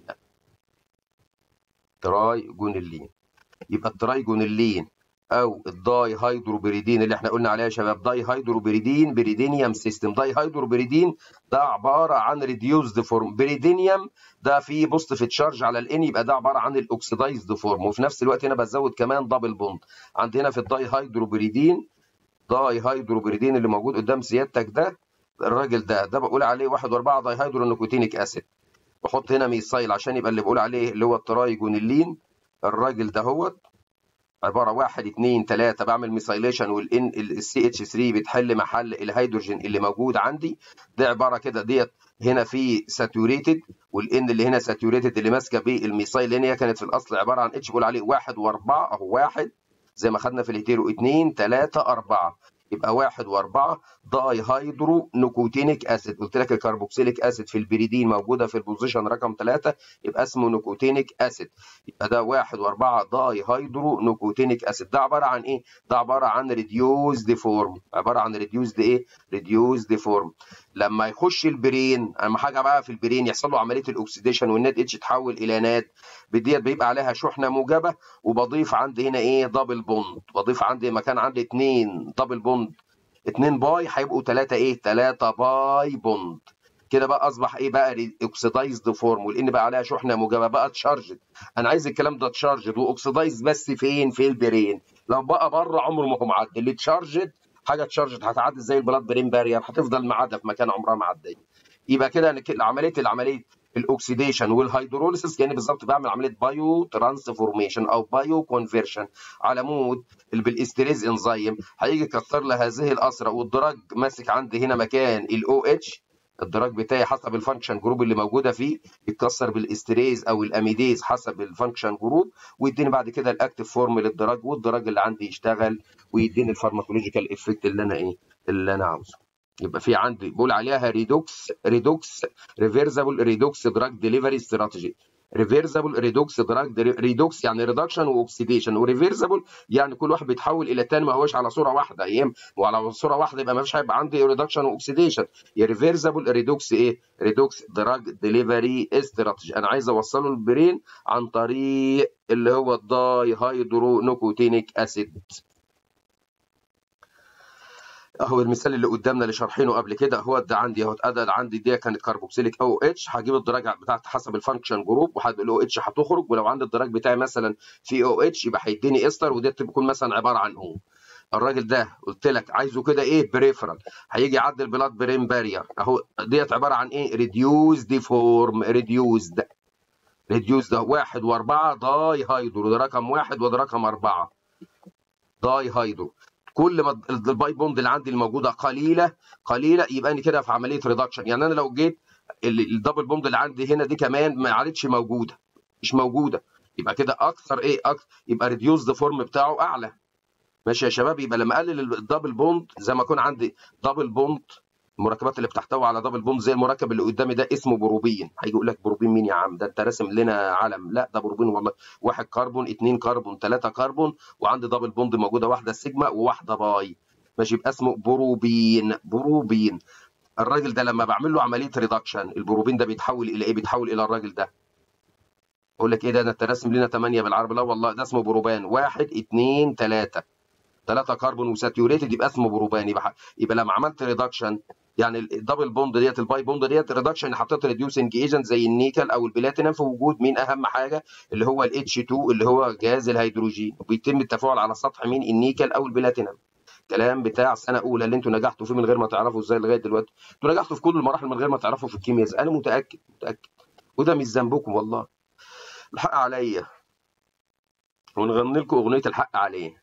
[SPEAKER 1] ترايجونيلين يبقى الترايجونيلين او الداي هيدروبريدين اللي احنا قلنا عليها يا شباب داي هيدروبريدين بريدينيوم سيستم داي هيدروبريدين ده عباره عن ريديوزد فورم بريدينيوم ده فيه بوزيتيف تشارج على الان يبقى ده عباره عن الاوكسيدايزد فورم وفي نفس الوقت هنا بزود كمان دبل بوند عندنا في الداي هيدروبريدين داي هيدروبريدين اللي موجود قدام سيادتك ده الراجل ده ده بقول عليه 1 و4 داي هيدرونيكوتينيك اسيد بحط هنا ميثايل عشان يبقى اللي بقول عليه اللي هو الترايجونيلين الراجل ده هوت عباره 1 2 3 بعمل ميثايليشن والان السي اتش 3 بتحل محل الهيدروجين اللي موجود عندي ده عباره كده ديت هنا في ساتوريتد والان اللي هنا ساتوريتد اللي ماسكه بالميثايل لان هي كانت في الاصل عباره عن اتش بقول عليه 1 و4 اهو 1 زي ما خدنا في الهيتيرو 2 3 4 يبقى 1 و4 داي هيدرو نيكوتينيك اسيد قلت لك الكربوكسيليك اسيد في البريدين موجوده في البوزيشن رقم 3 يبقى اسمه نيكوتينيك اسيد يبقى ده 1 و4 داي هيدرو نيكوتينيك اسيد ده عباره عن ايه؟ ده عباره عن ريديوزد فورم عباره عن ريديوزد ايه؟ ريديوزد فورم لما يخش البرين اهم حاجه بقى في البرين يحصل له عمليه الاكسيديشن والناد اتش تحول الى ناد بديت بيبقى عليها شحنه موجبه وبضيف عندي هنا ايه دبل بوند بضيف عندي مكان عندي 2 دبل بوند 2 باي هيبقوا 3 ايه 3 باي بوند كده بقى اصبح ايه بقى اوكسيدايزد فورم والان بقى عليها شحنه موجبه بقى تشارجد انا عايز الكلام ده تشارجد واوكسيدايز بس فين في البرين لو بقى بره عمره ما هو معدي اللي تشارجد حاجه تشارجد هتعدي زي البلاد برين بارير هتفضل معدى في مكان عمرها ما عديه يبقى كده عمليه العمليه الاكسيديشن والهيدروليسيس كاني بالظبط بعمل عمليه بايو ترانسفورميشن او بايو كونفرشن على مود بالاستريز انزيم هيجي يكسر لي هذه الاسره والدرج ماسك عندي هنا مكان الاو اتش الدراج بتاعي حسب الفانكشن جروب اللي موجوده فيه يتكسر بالاستريز او الاميديز حسب الفانكشن جروب ويديني بعد كده الاكتيف فورم للدراج والدراج اللي عندي يشتغل ويديني الفارماكولوجيكال افكت اللي انا ايه اللي انا عاوزه يبقى في عندي بقول عليها ريدوكس ريدوكس ريفيرسبل ريدوكس دراج ديليفري استراتيجي ريفيرسبل ريدوكس دراج ريدوكس يعني ريدكشن واوكسيديشن وريفيرسبل يعني كل واحد بيتحول الى الثاني ما هوش على صوره واحده ايام وعلى صوره واحده يبقى ما فيش هيبقى عندي ريدكشن واوكسيديشن يا ريفيرسبل ريدوكس ايه ريدوكس دراج ديليفري استراتيجي انا عايز اوصله البرين عن طريق اللي هو الداي هيدرو نيكوتينيك اسيد اهو المثال اللي قدامنا اللي شارحينه قبل كده هو ده عندي اهو اتقدر عندي دي كانت كربوكسيليك او اتش هجيب الدرجه بتاعتي حسب الفانكشن جروب وهتبقى الاو اتش هتخرج ولو عندي الدرج بتاعي مثلا في او اتش يبقى هيديني استر ودي بتكون مثلا عباره عن او الراجل ده قلت لك عايزه كده ايه بريفرال هيجي يعدي البلاد برين بارير اهو ديت عباره عن ايه ريديوزد فورم ريديوزد ريديوزد واحد واربعه داي هيدرو ده رقم واحد وده رقم اربعه داي هيدرو كل ما الباي بوند اللي عندي الموجوده قليله قليله يبقى انا كده في عمليه ريدكشن يعني انا لو جيت الدبل بوند اللي عندي هنا دي كمان ما عادتش موجوده مش موجوده يبقى كده اكثر ايه أكثر يبقى ريديوز فورم بتاعه اعلى ماشي يا شباب يبقى لما اقلل الدبل بوند زي ما يكون عندي دبل بوند المركبات اللي بتحتوي على دبل بوند زي المركب اللي قدامي ده اسمه بروبين هيجي يقول لك بروبين مين يا عم ده انت راسم لنا علم لا ده بروبين والله واحد كربون اثنين كربون ثلاثه كربون وعندي دبل بوند موجوده واحده سيجما وواحده باي ماشي يبقى اسمه بروبين بروبين الراجل ده لما بعمل له عمليه ريدكشن البروبين ده بيتحول الى ايه بيتحول الى الراجل ده اقول لك ايه ده انت راسم لنا 8 بالعربي لا والله ده اسمه بروبان واحد اثنين ثلاثه ثلاثه كربون وساتيوريتد يبقى اسمه بروبان يبقى يبقى لما عملت ريدكشن يعني الدبل بوند ديت الباي بوند ديت ريدكشن حطيت ريديوسنج ايجنت زي النيكل او البلاتينم في وجود مين اهم حاجه اللي هو الاتش 2 اللي هو غاز الهيدروجين وبيتم التفاعل على سطح مين النيكل او البلاتينم كلام بتاع سنه اولى اللي انتوا نجحتوا فيه من غير ما تعرفوا ازاي لغايه دلوقتي انتوا نجحتوا في كل المراحل من غير ما تعرفوا في الكيمياء انا متاكد متاكد وده مش ذنبكم والله الحق عليا ونغني لكم اغنيه الحق عليه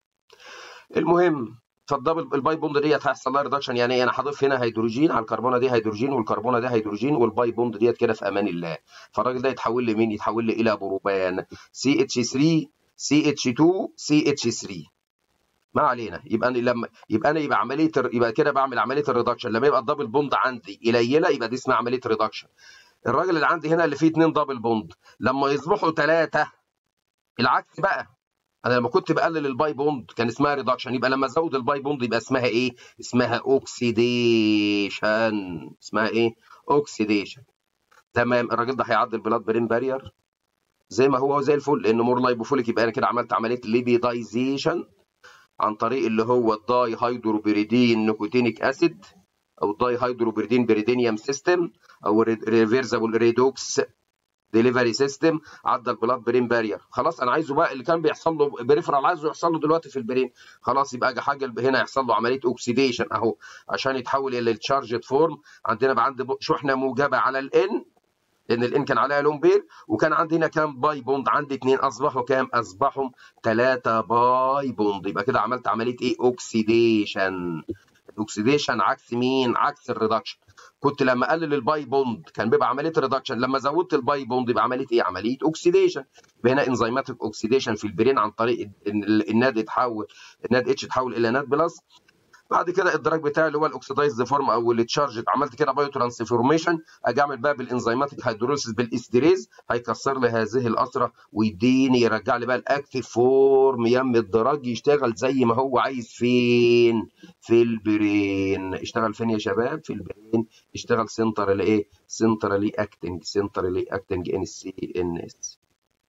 [SPEAKER 1] المهم فالدبل الباي بوند ديت هيحصل لها ريدكشن يعني انا هضيف هنا هيدروجين على الكربونه دي هيدروجين والكربونه دي هيدروجين والباي بوند ديت كده في امان الله فالراجل ده يتحول لمين يتحول لي الى بروبان سي اتش 3 سي اتش 2 سي اتش 3 ما علينا يبقى انا لما يبقى انا يبقى عمليه يبقى كده بعمل عمليه الريدكشن لما يبقى الدبل بوند عندي قليله يبقى دي اسمها عمليه ريدكشن الراجل اللي عندي هنا اللي فيه اتنين دبل بوند لما يصبحوا ثلاثه العكس بقى انا لما كنت بقلل الباي بوند كان اسمها ريدكشن يبقى لما ازود الباي بوند يبقى اسمها ايه؟ اسمها اوكسيديشن اسمها ايه؟ اوكسيديشن تمام الراجل ده هيعدي البلاد برين بارير زي ما هو زي الفل لانه مور لايبوفوليك يبقى انا كده عملت عمليه ليبيدايزيشن عن طريق اللي هو الداي هيدروبيريدين نيكوتينيك اسيد او الداي هيدروبيريدين بريدينيوم سيستم او ريفيرسبل ريدوكس ديليفري سيستم عدى البلاد برين بارير خلاص انا عايزه بقى اللي كان بيحصل له بريفرال عايزه يحصل له دلوقتي في البرين خلاص يبقى حاجه هنا يحصل له عمليه اوكسيديشن اهو عشان يتحول الى التشارجد فورم عندنا بقى عندي شحنه موجبه على الان لان الان كان عليها لون بير وكان عندي هنا كام باي بوند عندي اثنين اصبحوا كام اصبحوا ثلاثه باي بوند يبقى كده عملت عمليه ايه اوكسيديشن الاكسيديشن عكس مين عكس الريدكشن كنت لما اقلل الباي بوند كان بيبقى عمليه ريدكشن لما زودت الباي بوند يبقى عمليه ايه عمليه اوكسيديشن يبقى هنا انزيماتيك اوكسيديشن في البرين عن طريق الناد يتحول الناد اتش يتحول الى ناد بلس بعد كده الدراج بتاعي اللي هو الاكسدايزد فورم او اللي تشارجد عملت كده بايو ترانسفورميشن اجي اعمل بقى بالانزيماتيك هيدروليسيس بالاستريز هيكسر لي هذه الاسره ويديني يرجع لي بقى الاكتيف فورم يم الدراج يشتغل زي ما هو عايز فين في البرين اشتغل فين يا شباب في البرين اشتغل سنترالي ايه سنترالي اكتنج سنترالي اكتنج ان سي ان اس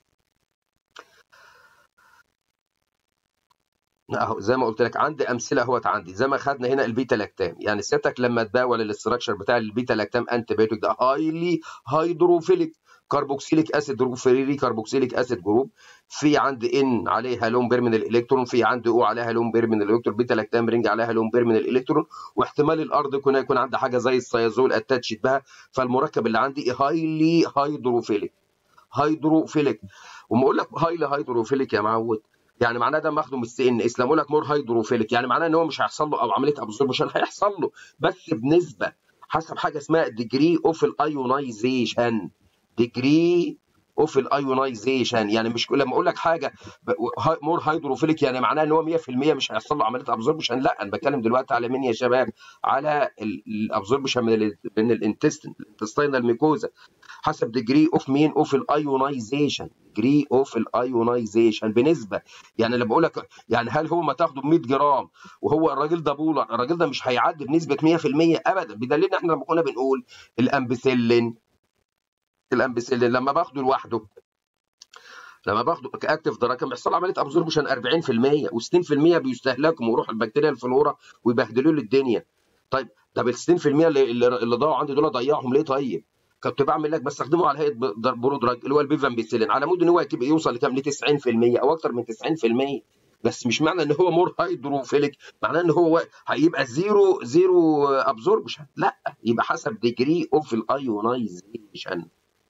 [SPEAKER 1] اهو زي ما قلت لك عندي امثله اهوت عندي زي ما خدنا هنا البيتا لاكتام يعني سيادتك لما تداول الاستراكشر بتاع البيتا لاكتام انتي بايوتيك ده هايلي هيدروفيليك كربوكسيليك اسيد جروب فريري كربوكسيليك اسيد جروب في عندي ان عليها لون بير من الالكترون في عندي او عليها لون بير من الالكترون بيتا لاكتام رينج عليها لون بير من الالكترون واحتمال الارض يكون يكون عندها حاجه زي السيازول اتاتشت بها فالمركب اللي عندي هايلي هيدروفيليك هيدروفيليك وما اقول لك هايلي هيدروفيليك يا معود يعني معناه ده ماخده من السي ان اس لما اقول لك مور هيدروفيليك يعني معناه ان هو مش هيحصل له او عمليه ابزوربشن هيحصل له بس بنسبه حسب حاجه اسمها ديجري اوف الايونايزيشن ديجري اوف الايونايزيشن يعني مش لما اقول لك حاجه مور هيدروفيليك يعني معناه ان هو 100% مش هيحصل له عمليه ابزوربشن لا انا بتكلم دلوقتي على مين يا شباب على الابزوربشن من من الانتستين الانتستينال ميكوزا حسب ديجري اوف مين اوف الايونايزيشن ديجري اوف الايونايزيشن بنسبه يعني لما بقول لك يعني هل هو ما تاخده ب 100 جرام وهو الراجل ده بولر الراجل ده مش هيعدي بنسبه 100% ابدا بدليل احنا لما كنا بنقول الامبيسيلين الامبيسيلين لما باخده لوحده لما باخده كاكتف دراج كان بيحصل عمليه ابزوربشن 40% و60% بيستهلكوا ويروح البكتيريا الفلورا ويبهدلوا لي الدنيا طيب طب ال 60% اللي اللي ضاعوا عندي دول ضيعهم ليه طيب؟ كنت بعمل لك بستخدمه على هيئه برودراج اللي هو البيفامبيسيلين على مود ان هو يوصل لكام ل 90% او اكتر من 90% بس مش معنى ان هو مور هيدروفيليك معناه ان هو هيبقى زيرو زيرو ابزوربشن لا يبقى حسب ديجري اوف الايونايزيشن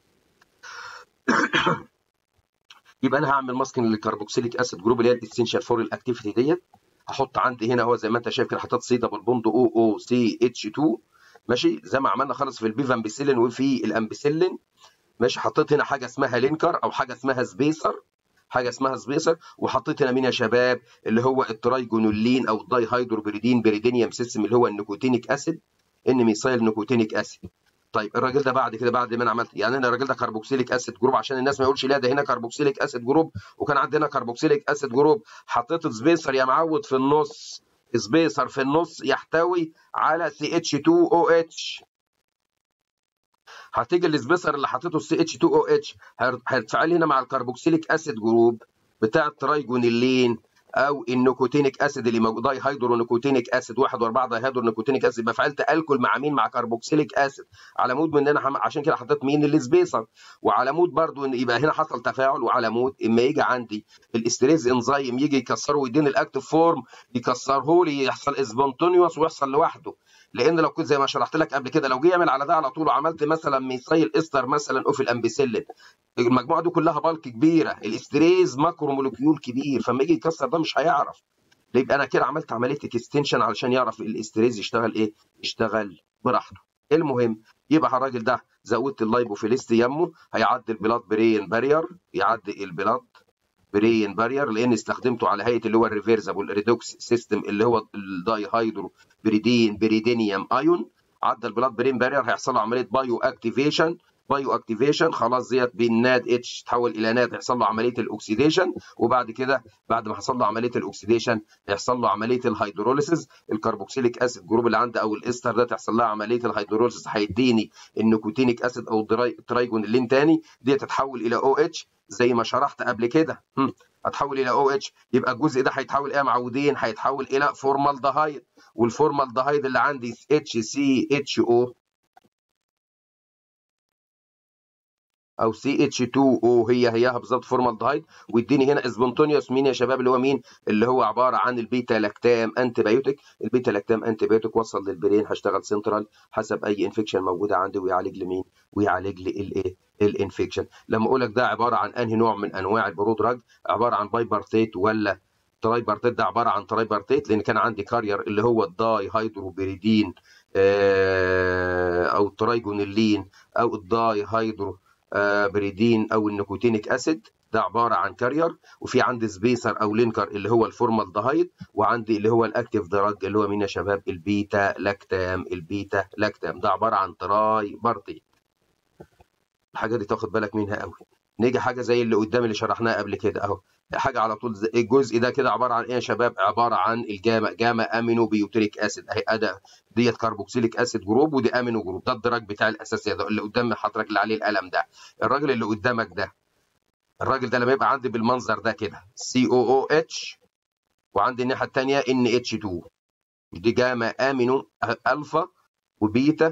[SPEAKER 1] يبقى انا هعمل ماسكن للكربوكسيليك اسيد جروب اللي هي الاسينشال فور الاكتيفيتي ديت هحط عندي هنا هو زي ما انت شايف كده حطيت سي دبل بوند او او سي اتش 2 ماشي زي ما عملنا خالص في البيفامبيسيلين وفي الامبيسيلين ماشي حطيت هنا حاجه اسمها لينكر او حاجه اسمها سبيسر حاجه اسمها سبيسر وحطيت هنا مين يا شباب اللي هو الترايجونولين او الداي هيدروبريدين بريدينيوم سيستم اللي هو النيكوتينيك اسيد ان ميثايل نيكوتينيك اسيد طيب الراجل ده بعد كده بعد ما انا عملت يعني انا الراجل ده كربوكسيليك اسيد جروب عشان الناس ما يقولش لا ده هنا كربوكسيليك اسيد جروب وكان عندنا كربوكسيليك اسيد جروب حطيت سبيسر يا معود في النص سبيسر في النص يحتوي على سي اتش 2 او اتش هتيجي السبيسر اللي حطيته سي اتش 2 او اتش هيتفاعل هنا مع الكربوكسيليك اسيد جروب بتاع الترايجونيلين او النيكوتينيك اسيد اللي موجود داي هيدرونيكوتينيك اسيد 1 و4 داي هيدرونيكوتينيك اسيد يبقى فعلت الكول مع مين مع كربوكسيليك اسيد على مود من انا عشان كده حطيت مين السبيسر وعلى مود برضو ان يبقى هنا حصل تفاعل وعلى مود اما يجي عندي الاستريز انزيم يجي يكسره ويديني الاكتف فورم يكسره لي يحصل اسبونتونيوس ويحصل لوحده لان لو كنت زي ما شرحت لك قبل كده لو جه يعمل على ده على طول وعملت مثلا ميثايل استر مثلا اوف الامبيسيلين المجموعه دي كلها بالك كبيره الاستريز ماكرو مولكيول كبير فما يجي يكسر ده مش هيعرف يبقى انا كده عملت عمليه اكستنشن علشان يعرف الاستريز يشتغل ايه يشتغل براحته المهم يبقى الراجل ده زودت اللايبوفيليست يمه هيعدي البلاد برين بارير يعدي البلاد برين بارير لان استخدمته على هيئه اللي هو الريفيرسبل ريدوكس سيستم اللي هو الداي هيدرو بريدين بريدينيوم ايون عدى البلاد برين بارير هيحصل له عمليه بايو اكتيفيشن بايو اكتيفيشن خلاص ديت بالناد اتش تحول الى ناد يحصل له عمليه الاكسيديشن وبعد كده بعد ما حصل له عمليه الاكسيديشن يحصل له عمليه الهيدروليسيس الكربوكسيليك اسيد جروب اللي عندي او الاستر ده تحصل لها عمليه الهيدروليسيس هيديني النيكوتينيك اسيد او الترايجونيلين تاني دي تتحول الى او اتش زي ما شرحت قبل كده هتحول الى او اتش يبقى الجزء ده هيتحول ايه يا معودين هيتحول الى فورمالدهايد والفورمالدهايد اللي عندي اتش سي اتش او او سي اتش 2 او هي هيها بالظبط فورمالدهايد ويديني هنا اسبونتونيوس مين يا شباب اللي هو مين اللي هو عباره عن البيتا لاكتام انتي بايوتيك البيتا لاكتام انتي بايوتيك وصل للبرين هشتغل سنترال حسب اي انفكشن موجوده عندي ويعالج لمين ويعالج لي الايه الانفكشن لما اقول لك ده عباره عن انهي نوع من انواع البرودراج عباره عن بايبرتيت ولا ترايبارتيت ده عباره عن ترايبارتيت لان كان عندي كارير اللي هو الداي هيدروبيريدين او الترايجونيلين او الداي هيدرو بريدين او النيكوتينيك اسيد ده عباره عن كارير وفي عندي سبيسر او لينكر اللي هو الفورمالدهايد وعندي اللي هو الاكتيف دراج اللي هو مين يا شباب البيتا لاكتام البيتا لاكتام ده عباره عن تراي بارتيت الحاجه دي تاخد بالك منها قوي نيجي حاجه زي اللي قدام اللي شرحناها قبل كده اهو حاجه على طول الجزء ده كده عباره عن ايه يا شباب عباره عن الجاما جاما امينو بيوتريك اسيد اهي اداه ديت كربوكسيليك اسيد جروب ودي امينو جروب ده الدرج بتاع الاساسي ده اللي قدام حضرتك اللي عليه القلم ده الراجل اللي قدامك ده الراجل ده لما يبقى عندي بالمنظر ده كده سي او او اتش وعندي الناحيه الثانيه ان اتش 2 دي جاما امينو الفا وبيتا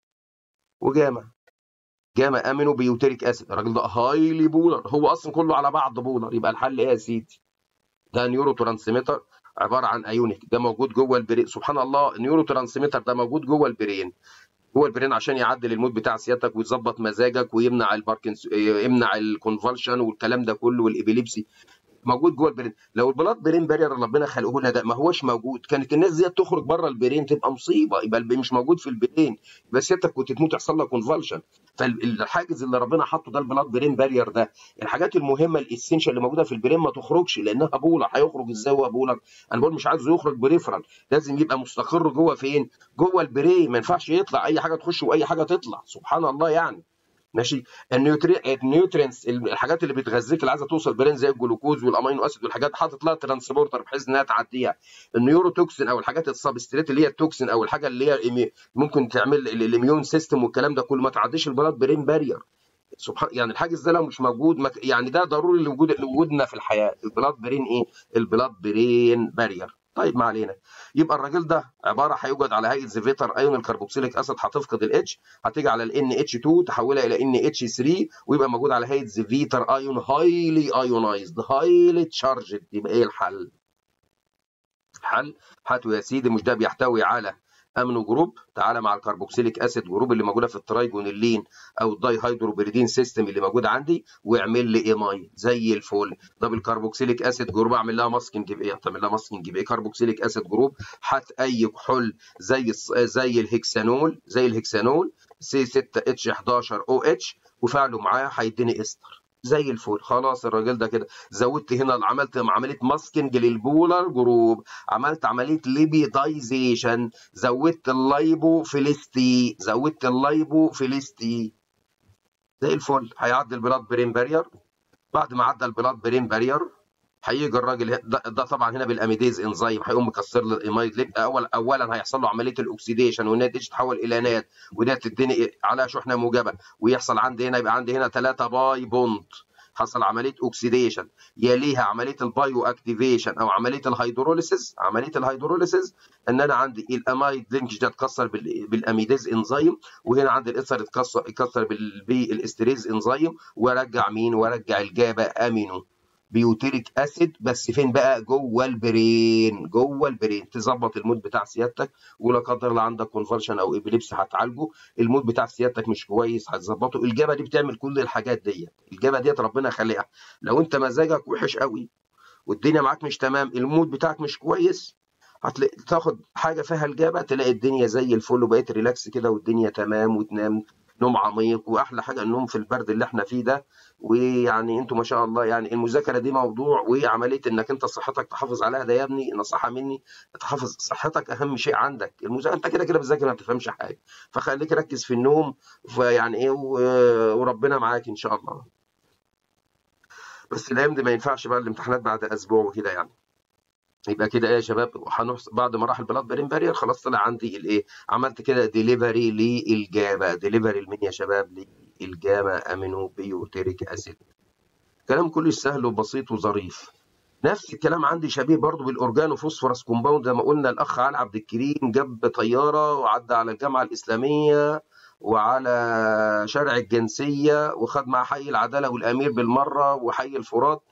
[SPEAKER 1] وجاما جاما امينو بيوتريك اسيد الراجل ده هايلي بولر هو اصلا كله على بعض بولر يبقى الحل ايه يا سيدي ده نيورو ترانسميتر عباره عن ايونيك ده موجود جوه البرين سبحان الله النيورو ترانسميتر ده موجود جوه البرين جوه البرين عشان يعدل المود بتاع سيادتك ويظبط مزاجك ويمنع الباركنس يمنع الكونفالشن والكلام ده كله والابيليبسي موجود جوه البرين لو البلاد برين بارير ربنا خلقه لنا ده ما هوش موجود كانت الناس دي تخرج بره البرين تبقى مصيبه يبقى مش موجود في البرين يبقى سيادتك كنت تموت يحصل لك كونفالشن فالحاجز اللي ربنا حاطه ده البلاد برين بارير ده الحاجات المهمه الاسينشال اللي موجوده في البرين ما تخرجش لانها بولر هيخرج ازاي هو بولر انا بقول مش عايزه يخرج بريفرال لازم يبقى مستقر جوه فين جوه البرين ما ينفعش يطلع اي حاجه تخش واي حاجه تطلع سبحان الله يعني ماشي النيوتري النيوترينز الحاجات اللي بتغذيك اللي عايزه توصل برين زي الجلوكوز والامينو اسيد والحاجات حاطط لها ترانسبورتر بحيث انها تعديها النيوروتوكسين او الحاجات السبستريت اللي هي التوكسين او الحاجه اللي هي ممكن تعمل الاميون سيستم والكلام ده كله ما تعديش البلاد برين بارير سبحان يعني الحاجز ده لو مش موجود مك... يعني ده ضروري لوجود لوجودنا في الحياه البلاد برين ايه البلاد برين بارير طيب ما علينا يبقى الراجل ده عباره هيوجد على هيئه زيفيتر ايون الكربوكسيليك اسيد هتفقد الاتش هتيجي على الان اتش 2 تحولها الى ان اتش 3 ويبقى موجود على هيئه زيفيتر ايون هايلي ايونايزد هايلي تشارجد يبقى ايه الحل؟ الحل هاتوا يا سيدي مش ده بيحتوي على امينو جروب تعالى مع الكربوكسيليك اسيد جروب اللي موجوده في الترايجونيلين او الداي هيدروبريدين سيستم اللي موجود عندي واعمل لي ايماين زي الفل طب الكربوكسيليك اسيد جروب اعمل لها ماسكنج بايه؟ تعمل لها ماسكنج بايه؟ كربوكسيليك اسيد جروب هات اي كحول زي زي الهكسانول زي الهكسانول سي 6 اتش 11 او اتش وفعله معاه هيديني استر زي الفل خلاص الراجل ده كده زودت هنا عملت عمليه ماسكنج للبولر جروب عملت عمليه ليبيدايزيشن زودت اللايبو فيليستي زودت اللايبو فيليستي زي الفل هيعدي البلاد برين بارير بعد ما عدى البلاد برين بارير هيجي الراجل ده, ده طبعا هنا بالاميديز انزيم هيقوم مكسر له الايمايد اول اولا هيحصل له عمليه الاكسيديشن والناد تتحول الى ناد وده تديني على شحنه موجبه ويحصل عندي هنا يبقى عندي هنا 3 باي بوند حصل عمليه اوكسيديشن يليها عمليه البايو اكتيفيشن او عمليه الهيدروليسيس عمليه الهيدروليسيس ان انا عندي الامايد لينكج ده اتكسر بالاميديز انزيم وهنا عندي الاثر اتكسر اتكسر بالاستريز انزيم وارجع مين وارجع الجابا امينو بيوتيريك اسيد بس فين بقى جوه البرين جوه البرين تظبط المود بتاع سيادتك ولا قدر الله عندك كونفرشن او ابيليبسي هتعالجه المود بتاع سيادتك مش كويس هتظبطه الجبهه دي بتعمل كل الحاجات ديت الجبهه ديت ربنا خلقها لو انت مزاجك وحش قوي والدنيا معاك مش تمام المود بتاعك مش كويس هتلاقي تاخد حاجه فيها الجبهه تلاقي الدنيا زي الفل وبقيت ريلاكس كده والدنيا تمام وتنام نوم عميق واحلى حاجه النوم في البرد اللي احنا فيه ده ويعني انتوا ما شاء الله يعني المذاكره دي موضوع وعمليه انك انت صحتك تحافظ عليها ده يا ابني نصيحه مني تحافظ صحتك اهم شيء عندك المذاكره انت كده كده بتذاكر ما بتفهمش حاجه فخليك ركز في النوم فيعني ايه وربنا معاك ان شاء الله بس الايام دي ما ينفعش بقى الامتحانات بعد اسبوع وكده يعني يبقى كده ايه يا شباب هنحصل بعد ما راح البلاد برين بارير خلاص طلع عندي الايه عملت كده ديليفري للجاما ديليفري لمين يا شباب للجاما امينو بيوتيريك اسيد كلام كله سهل وبسيط وظريف نفس الكلام عندي شبيه برضه بالاورجانو فوسفورس كومباوند زي ما قلنا الاخ علي عبد الكريم جاب طياره وعدى على الجامعه الاسلاميه وعلى شارع الجنسيه وخد مع حي العداله والامير بالمره وحي الفرات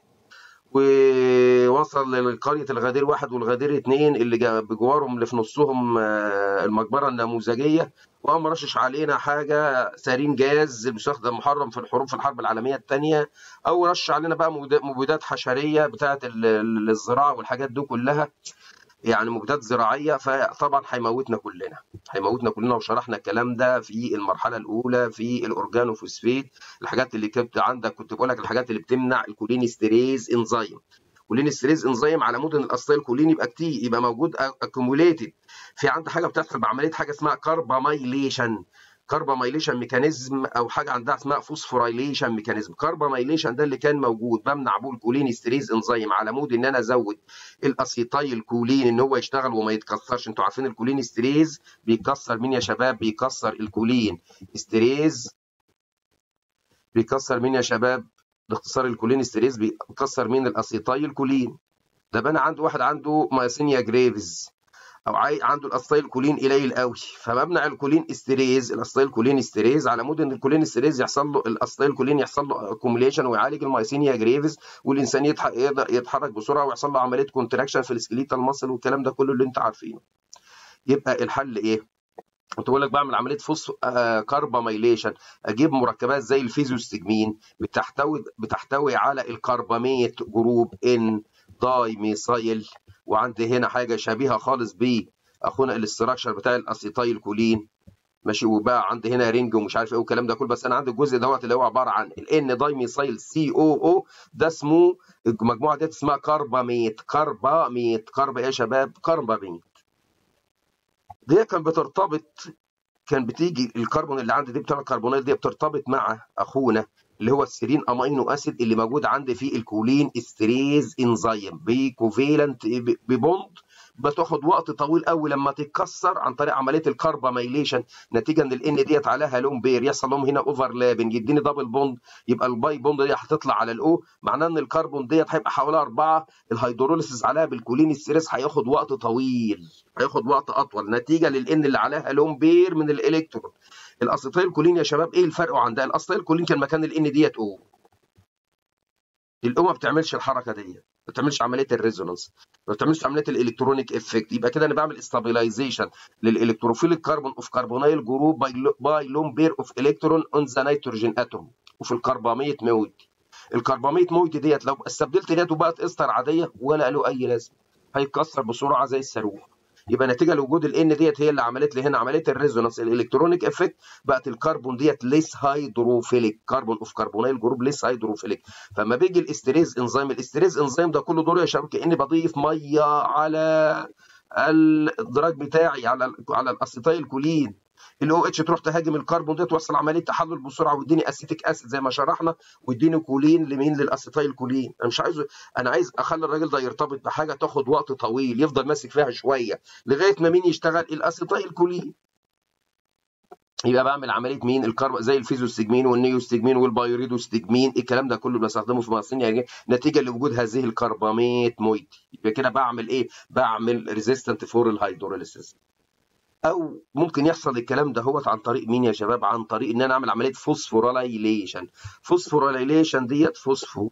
[SPEAKER 1] ووصل لقرية الغدير واحد والغدير اتنين اللي بجوارهم اللي في نصهم المقبرة النموذجية وقام رشش علينا حاجة سارين جاز مستخدم محرم في الحروب في الحرب العالمية الثانية أو رش علينا بقى مبيدات حشرية بتاعة الزراعة والحاجات دي كلها يعني مبيدات زراعيه فطبعا هيموتنا كلنا هيموتنا كلنا وشرحنا الكلام ده في المرحله الاولى في الاورجانوفوسفيت الحاجات اللي كنت عندك كنت بقول لك الحاجات اللي بتمنع الكولينستريز انزيم كولينستريز انزيم على مدن الاصليه الكولين يبقى كتير يبقى موجود اكوموليتد في عندك حاجه بتحصل بعمليه حاجه اسمها كاربامايليشن كاربامايليشن ميكانيزم او حاجه عندها اسمها فوسفورايليشن ميكانيزم كاربامايليشن ده اللي كان موجود بمنع بول كولين ستريز انزيم على مود ان انا ازود الاسيتايل كولين ان هو يشتغل وما يتكسرش انتوا عارفين الكولين ستريز بيكسر مين يا شباب بيكسر الكولين ستريز بيكسر مين يا شباب باختصار الكولين ستريز بيكسر مين الاسيتايل كولين ده بقى انا عنده واحد عنده مايسينيا جريفز او عنده الاستايل كولين قليل قوي فمبنع الكولين استريز الاستايل كولين استريز على مود ان الكولين استريز يحصل له الاستايل كولين يحصل له اكوميليشن ويعالج المايسينيا جريفز والانسان يقدر يتحرك بسرعه ويحصل له عمليه كونتراكشن في السكليتال ماسل والكلام ده كله اللي انت عارفينه يبقى الحل ايه كنت بقول لك بعمل عمليه فوسفو آه كارباميليشن اجيب مركبات زي الفيزوستجمين بتحتوي بتحتوي على الكرباميت جروب ان داي ميثايل وعندي هنا حاجه شبيهه خالص ب اخونا الاستراكشر بتاع الاسيتايل كولين ماشي وبقى عندي هنا رينج ومش عارف ايه والكلام ده كله بس انا عندي الجزء دوت اللي هو عباره عن الان دايميثايل سي او او ده اسمه المجموعه ديت اسمها كارباميت كارباميت كارب ايه يا شباب كارباميت دي كان بترتبط كان بتيجي الكربون اللي عندي دي بتاع الكربونات دي بترتبط مع اخونا اللي هو السيرين امينو اسيد اللي موجود عندي في الكولين استريز انزيم بكوفيلنت ببوند بتاخد وقت طويل قوي لما تتكسر عن طريق عمليه الكرباميليشن نتيجه ان الان ديت عليها لون بير يحصل لهم هنا اوفرلابنج يديني دبل بوند يبقى الباي بوند دي هتطلع على الاو معناه ان الكربون ديت هيبقى حوالي اربعه الهيدروليسيس عليها بالكولين استريس هياخد وقت طويل هياخد وقت اطول نتيجه للان اللي عليها لون بير من الالكترون الاسيتايل كولين يا شباب ايه الفرق عندها الاسيتايل كولين كان مكان الان ديت او الاو ما بتعملش الحركه ديت ما بتعملش عمليه الريزونانس ما بتعملش عمليه الالكترونيك افكت يبقى كده انا بعمل استابيلايزيشن للالكتروفيل كربون اوف كربونايل جروب باي لون بير اوف الكترون اون ذا نيتروجين اتوم وفي الكرباميت مويتي الكرباميت مويتي ديت لو استبدلت ديت وبقت استر عاديه ولا له اي لازمه هيتكسر بسرعه زي الصاروخ يبقى نتيجه لوجود الان ديت هي اللي عملت لي هنا عمليه الريزونانس الالكترونيك افكت بقت الكربون ديت ليس هيدروفيليك كربون اوف كربونيل جروب ليس هيدروفيليك فما بيجي الاستريز انزيم الاستريز انزيم ده كله دور يا شباب كاني بضيف ميه على الدراج بتاعي على على الاسيتايل كولين الاو اتش تروح تهاجم الكربون دي توصل عمليه تحلل بسرعه ويديني اسيتيك اسيد زي ما شرحنا ويديني كولين لمين للاسيتايل كولين انا مش عايزه انا عايز اخلي الراجل ده يرتبط بحاجه تاخد وقت طويل يفضل ماسك فيها شويه لغايه ما مين يشتغل الاسيتايل كولين يبقى بعمل عمليه مين الكرب زي الفيزوستجمين والنيوستجمين والبايوريدوستجمين الكلام ده كله بستخدمه في مصنع يعني نتيجه لوجود هذه الكرباميت مويتي يبقى كده بعمل ايه بعمل ريزيستنت فور الهيدروليسيس او ممكن يحصل الكلام ده هو عن طريق مين يا شباب عن طريق ان انا اعمل عمليه فوسفوريليشن فوسفوريليشن ديت فوسفو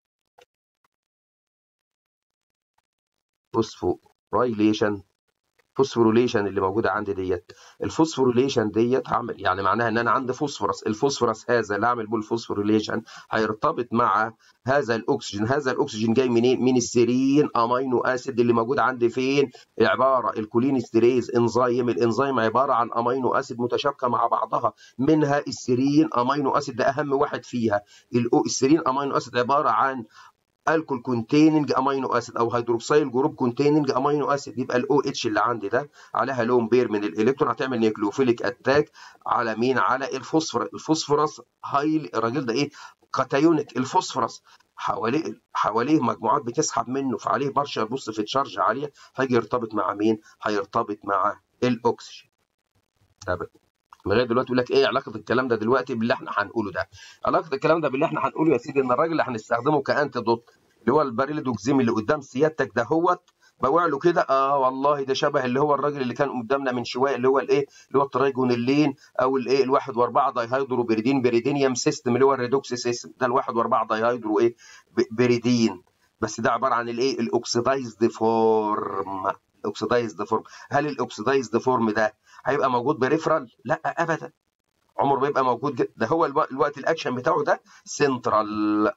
[SPEAKER 1] فوسفوريليشن فوسفوريليشن اللي موجوده عندي ديت الفوسفوريليشن ديت هعمل يعني معناها ان انا عندي فوسفورس الفوسفورس هذا اللي اعمل بيه الفوسفوريليشن هيرتبط مع هذا الاكسجين هذا الاكسجين جاي منين من السيرين امينو اسيد اللي موجود عندي فين عباره الكولينستريز انزيم الانزيم عباره عن امينو اسيد متشابكه مع بعضها منها السيرين امينو اسيد ده اهم واحد فيها السيرين امينو اسيد عباره عن الكول كونتيننج امينو اسيد او هيدروكسيل جروب كونتيننج امينو اسيد يبقى الاو اتش اللي عندي ده عليها لون بير من الالكترون هتعمل نيوكليوفيليك اتاك على مين على الفوسفور الفوسفورس هاي الراجل ده ايه كاتايونيك الفوسفورس حواليه حواليه مجموعات بتسحب منه فعليه بارشل بص في تشارج عاليه هيجي يرتبط مع مين هيرتبط مع الاكسجين لغايه دلوقتي يقول لك ايه علاقه الكلام ده دلوقتي باللي احنا هنقوله ده علاقه الكلام ده باللي احنا هنقوله يا سيدي ان الراجل اللي هنستخدمه كانتي دوت اللي هو الباريلودوكسيم اللي قدام سيادتك ده هوت بوع له كده اه والله ده شبه اللي هو الراجل اللي كان قدامنا من شويه اللي هو الايه اللي هو الترايجونيلين او الايه الواحد واربعه دايهيدرو بيريدين بيريدينيوم سيستم اللي هو الريدوكس سيستم ده الواحد واربعه دايهيدرو ايه بيريدين بس ده عباره عن الايه الاوكسيدايزد فورم الاوكسيدايزد فورم هل الاوكسيدايزد فورم ده هيبقى موجود بريفرال؟ لا ابدا عمره ما يبقى موجود ده هو الوقت الاكشن بتاعه ده سنترال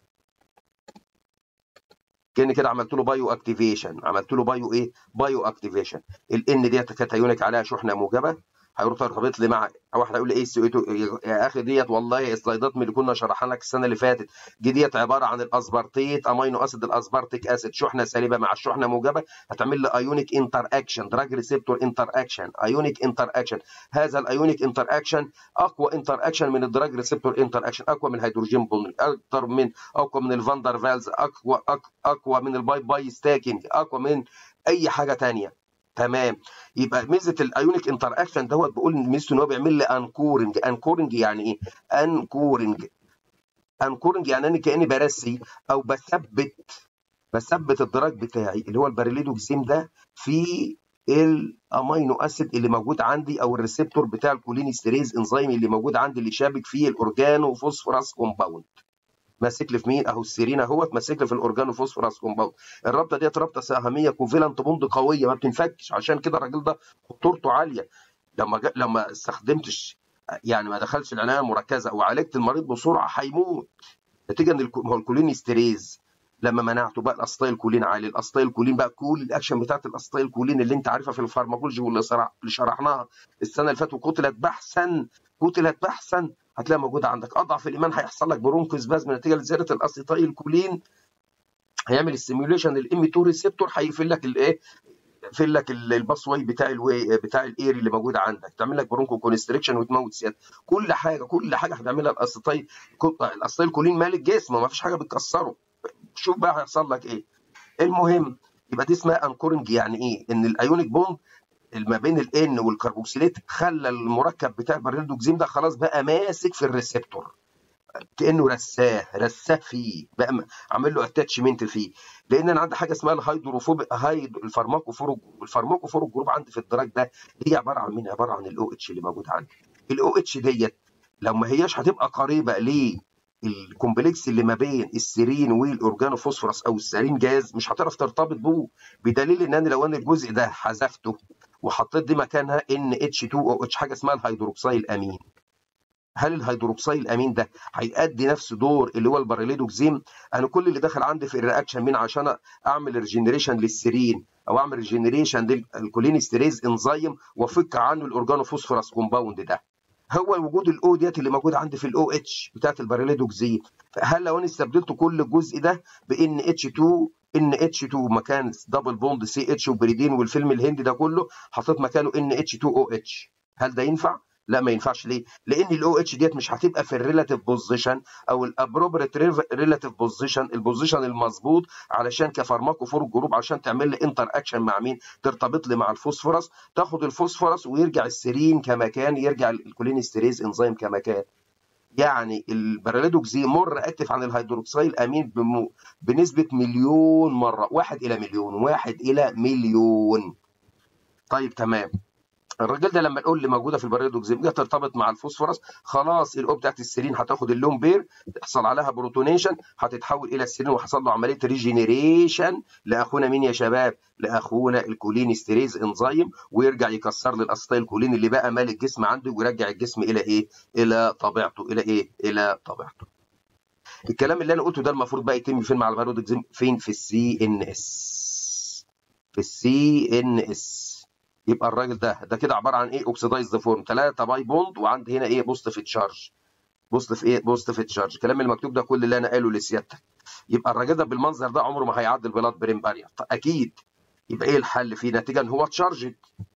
[SPEAKER 1] كان كده عملت له بايو اكتيفيشن عملت له بايو ايه بايو اكتيفيشن الان ديت كاتايونيك عليها شحنه موجبه هيروح يرتبط لي مع واحد هيقول لي ايه السي يا اخي ديت والله السلايدات من اللي كنا شرحنا لك السنه اللي فاتت دي ديت عباره عن الاسبرتيت امينو اسيد الاسبرتيك اسيد شحنه سالبه مع الشحنه موجبه هتعمل لي ايونيك انتر اكشن دراج ريسبتور انتر اكشن ايونيك انتر اكشن هذا الايونيك انتر اكشن اقوى انتر اكشن من الدراج ريسبتور انتر اكشن اقوى من الهيدروجين بوند اكتر من اقوى من الفاندر فالز اقوى اقوى من الباي باي ستاكينج اقوى من اي حاجه ثانيه تمام يبقى ميزه الايونيك انتر اكشن دوت بقول ميزته ان هو بيعمل لي انكورنج انكورنج يعني ايه انكورنج انكورنج يعني انا كاني برسي او بثبت بثبت الدراج بتاعي اللي هو الباريليدوكسيم ده في الامينو اسيد اللي موجود عندي او الريسبتور بتاع الكولينستريز انزيم اللي موجود عندي اللي شابك فيه الاورجانو فوسفورس كومباوند ماسك لي في مين اهو السيرين اهوت ماسك لي في الاورجانو فوسفورس كومباوند الرابطه ديت رابطه سهميه كوفيلنت بوند قويه ما بتنفكش عشان كده الراجل ده خطورته عاليه لما جا لما استخدمتش يعني ما دخلش العنايه المركزه او عالجت المريض بسرعه هيموت نتيجه ان هو الكولين ستريز لما منعته بقى الاسطيل كولين عالي الاسطيل كولين بقى كل الاكشن بتاعت الاسطيل كولين اللي انت عارفها في الفارماكولوجي واللي اللي شرحناها السنه اللي فاتت وقتلت بحثا قتلت بحثا هتلاقيها موجوده عندك اضعف الايمان هيحصل لك برونكوسبازم نتيجه لزياده الاسيتايل كولين هيعمل السيميوليشن الام 2 ريسبتور هيقفل لك الايه يقفل لك الباس واي بتاع الواي بتاع الايري اللي موجود عندك تعمل لك برونكو كونستريكشن وتموت سيادة كل حاجه كل حاجه هتعملها الاسيتايل الاسيتايل كولين مال الجسم ما فيش حاجه بتكسره شوف بقى هيحصل لك ايه المهم يبقى دي اسمها انكورنج يعني ايه ان الايونيك بوند ما بين الان والكربوكسيليت خلى المركب بتاع البريلدوكسيم ده خلاص بقى ماسك في الريسبتور كانه رساه رساه فيه بقى عامل له اتاتشمنت فيه لان انا عندي حاجه اسمها الهيدروفوب هايد الفارماكوفورو الفارماكوفورو جروب عندي في الدراج ده هي عباره عن مين عباره عن الاو اتش اللي موجود عندي الاو اتش ديت لو ما هياش هتبقى قريبه ليه الكومبلكس اللي ما بين السيرين والاورجانوفوسفورس او السيرين جاز مش هتعرف ترتبط بيه بدليل ان انا لو انا الجزء ده حذفته وحطيت دي مكانها ان اتش 2 او اتش حاجه اسمها الهيدروكسيل امين هل الهيدروكسيل امين ده هيأدي نفس دور اللي هو الباراليدوكسيم انا كل اللي دخل عندي في الرياكشن مين عشان اعمل ريجنريشن للسيرين او اعمل ريجنريشن للكولينستريز انزيم وافك عنه الاورجانوفوسفورس كومباوند ده هو وجود الاو ديت اللي موجود عندي في الاو اتش بتاعت الباراليدوكسيم فهل لو انا استبدلت كل الجزء ده بان اتش 2 ان اتش 2 مكان دبل بوند سي اتش وبريدين والفيلم الهندي ده كله حطيت مكانه ان اتش 2 او اتش هل ده ينفع؟ لا ما ينفعش ليه؟ لان الاو اتش ديت مش هتبقى في الريلاتيف بوزيشن او الابروبريت ريلاتيف بوزيشن البوزيشن المظبوط علشان كفارماكو فور جروب عشان تعمل لي انتر اكشن مع مين؟ ترتبط لي مع الفوسفورس تاخد الفوسفورس ويرجع السيرين كمكان يرجع الكولينستريز انزيم كمكان يعني الباراليدوكسي مر اكتف عن الهيدروكسيل امين بمو بنسبه مليون مره واحد الى مليون واحد الى مليون طيب تمام الراجل ده لما نقول اللي موجوده في الباريدوكسيم جت ترتبط مع الفوسفورس خلاص الاو بتاعت السيرين هتاخد اللون بير تحصل عليها بروتونيشن هتتحول الى السيرين وحصل له عمليه ريجينيريشن لاخونا مين يا شباب؟ لاخونا الكولين ستريز انزيم ويرجع يكسر لي الاسيتايل كولين اللي بقى مال الجسم عنده ويرجع الجسم الى ايه؟ الى طبيعته الى ايه؟ الى طبيعته. الكلام اللي انا قلته ده المفروض بقى يتم فين مع الباريدوكسيم؟ فين؟ في السي ان اس. في السي ان اس. يبقى الراجل ده ده كده عباره عن ايه اوكسيدايزد فورم 3 باي بوند وعندي هنا ايه بوزيتيف تشارج بوزيتيف ايه بوزيتيف تشارج الكلام المكتوب ده كل اللي انا قاله لسيادتك يبقى الراجل ده بالمنظر ده عمره ما هيعدي البلاد برين بارير اكيد يبقى ايه الحل فيه نتيجه ان هو تشارجد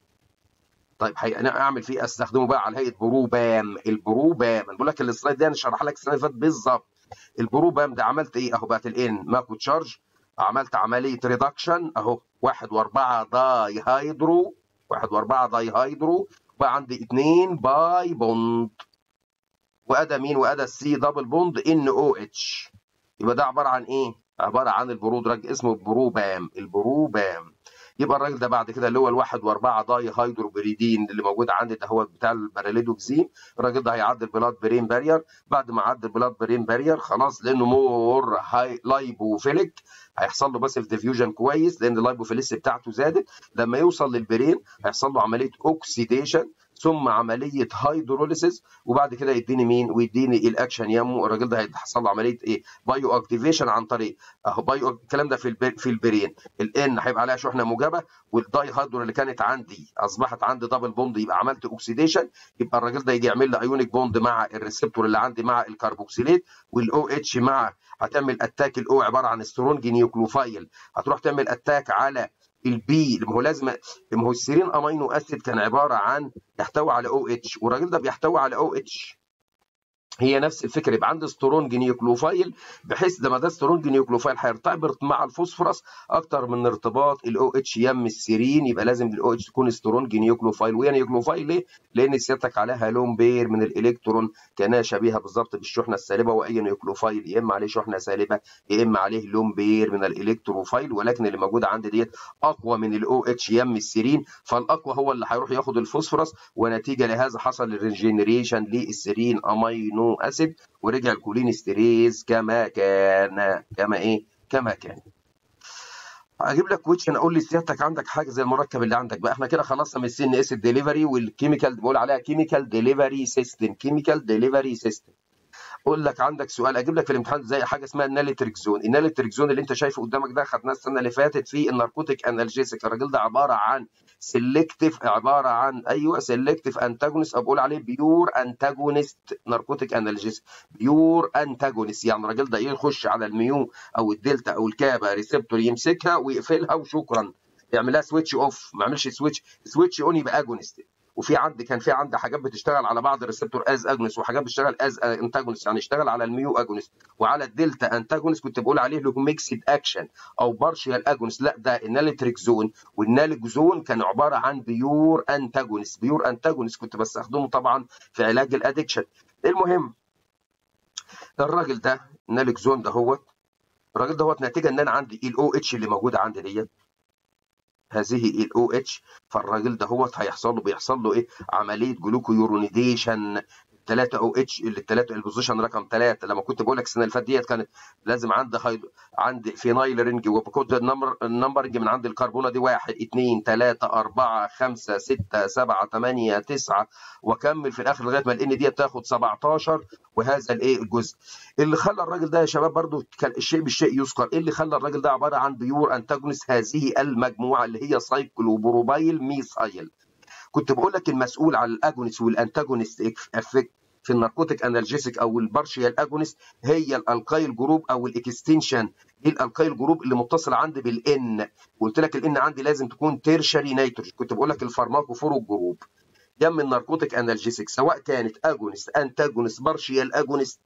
[SPEAKER 1] طيب انا اعمل فيه استخدمه بقى على هيئه بروبام البروبام بقول لك السلايد ده انا شرح لك السنه اللي فاتت بالظبط البروبام ده عملت ايه اهو بقت الان ماكو تشارج عملت عمليه ريدكشن اهو 1 و4 داي هيدرو واحد واربعة داي هيدرو بقى عندي اتنين باي بوند وادى مين وادى السي دبل بوند ان او اتش يبقى ده عباره عن ايه؟ عباره عن البرودرج اسمه البروبام البروبام يبقى الراجل ده بعد كده اللي هو الواحد واربعه داي هيدروبريدين اللي موجود عندي ده هو بتاع الباراليدوكسين الراجل ده هيعدي البلاد برين بارير بعد ما عدى البلاد برين بارير خلاص لانه مور هاي لايبوفيليك هيحصل له باسيف ديفيوجن كويس لان اللايبوفيليس بتاعته زادت لما يوصل للبرين هيحصل له عمليه اوكسيديشن ثم عمليه هيدروليسيس وبعد كده يديني مين ويديني الاكشن يمو الراجل ده هيحصل له عمليه ايه بايو اكتيفيشن عن طريق اهو بايو الكلام ده في البر... في البرين الان هيبقى عليها شحنه موجبه والداي هيدرو اللي كانت عندي اصبحت عندي دبل بوند يبقى عملت اوكسيديشن يبقى الراجل ده يجي يعمل لي ايونيك بوند مع الريسبتور اللي عندي مع الكربوكسيليت والاو اتش مع هتعمل اتاك الاو عباره عن سترونج نيوكلوفايل هتروح تعمل اتاك على البي اللي هو لازم ما هو السيرين امينو اسيد كان عباره عن يحتوي على او اتش والراجل ده بيحتوي على او اتش هي نفس الفكره يبقى عندي سترونج نيوكلوفايل بحيث لما ده سترونج نيوكلوفايل هيرتبط مع الفوسفورس اكتر من ارتباط الاو اتش يم السيرين يبقى لازم الاو اتش تكون سترونج نيوكلوفايل وهي نيوكلوفايل ليه؟ لان سيادتك عليها لون بير من الالكترون كانها شبيهه بالظبط بالشحنه السالبه واي نيوكلوفايل يا اما عليه شحنه سالبه يا اما عليه لون بير من الالكتروفايل ولكن اللي موجوده عندي ديت اقوى من الاو اتش يم السيرين فالاقوى هو اللي هيروح ياخد الفوسفورس ونتيجه لهذا حصل الريجنريشن للسيرين امينو امينو اسيد ورجع الكولين ستريز كما كان كما ايه كما كان اجيب لك كويتشن اقول لي سيادتك عندك حاجه زي المركب اللي عندك بقى احنا كده خلصنا من السي ان اس ديليفري والكيميكال بقول عليها كيميكال ديليفري سيستم كيميكال ديليفري سيستم اقول لك عندك سؤال اجيب لك في الامتحان زي حاجه اسمها الناليتريكزون الناليتريكزون اللي انت شايفه قدامك ده خدناه السنه اللي فاتت في الناركوتيك انالجيسيك الراجل ده عباره عن سيلكتيف عباره عن ايوه سيلكتيف انتاجونست او بقول عليه بيور انتاجونست ناركوتيك انالجيسيك بيور انتاجونست يعني الراجل ده يخش على الميو او الدلتا او الكابا ريسبتور يمسكها ويقفلها وشكرا يعملها سويتش اوف ما يعملش سويتش سويتش اون يبقى اجونست وفي عندي كان في عندي حاجات بتشتغل على بعض الريسبتور از اجونست وحاجات بتشتغل از انتاجونست يعني اشتغل على الميو اجونست وعلى الدلتا انتاجونست كنت بقول عليه له ميكسد اكشن او بارشيال اجونست لا ده الناليتريك زون والناليك زون كان عباره عن بيور انتاجونست بيور انتاجونست كنت بستخدمه طبعا في علاج الادكشن المهم الراجل ده الناليك زون ده هو الراجل ده هو نتيجه ان انا عندي الاو اتش اللي موجوده عندي ديت هذه الاو اتش فالراجل ده هو هيحصل له بيحصل له ايه عمليه جلوكويورونيديشن 3 او اتش الثلاثه البوزيشن رقم 3 لما كنت بقول لك السنه اللي فاتت ديت كانت لازم عندي هيد... عندي فينايل رينج وكنت النمبر النمبرنج من عند الكربونه دي 1 2 3 4 5 6 7 8 9 واكمل في الاخر لغايه ما الان ديت تاخد 17 وهذا الايه الجزء اللي خلى الراجل ده يا شباب برضو كان الشيء بالشيء يذكر ايه اللي خلى الراجل ده عباره عن بيور انتاجونست هذه المجموعه اللي هي سايكلوبروبايل ميثايل كنت بقول لك المسؤول عن الاجونست والانتاجونست افكت في الناركوتيك انالجيسيك او البارشيال اجونست هي الالقايل جروب او الاكستنشن دي الالقايل جروب اللي متصله عندي بالان قلت لك الان عندي لازم تكون تيرشري نيتروجين كنت بقول لك الفارماكوفور جروب جنب الناركوتيك انالجيسيك سواء كانت اجونست انتاجونست بارشيال اجونست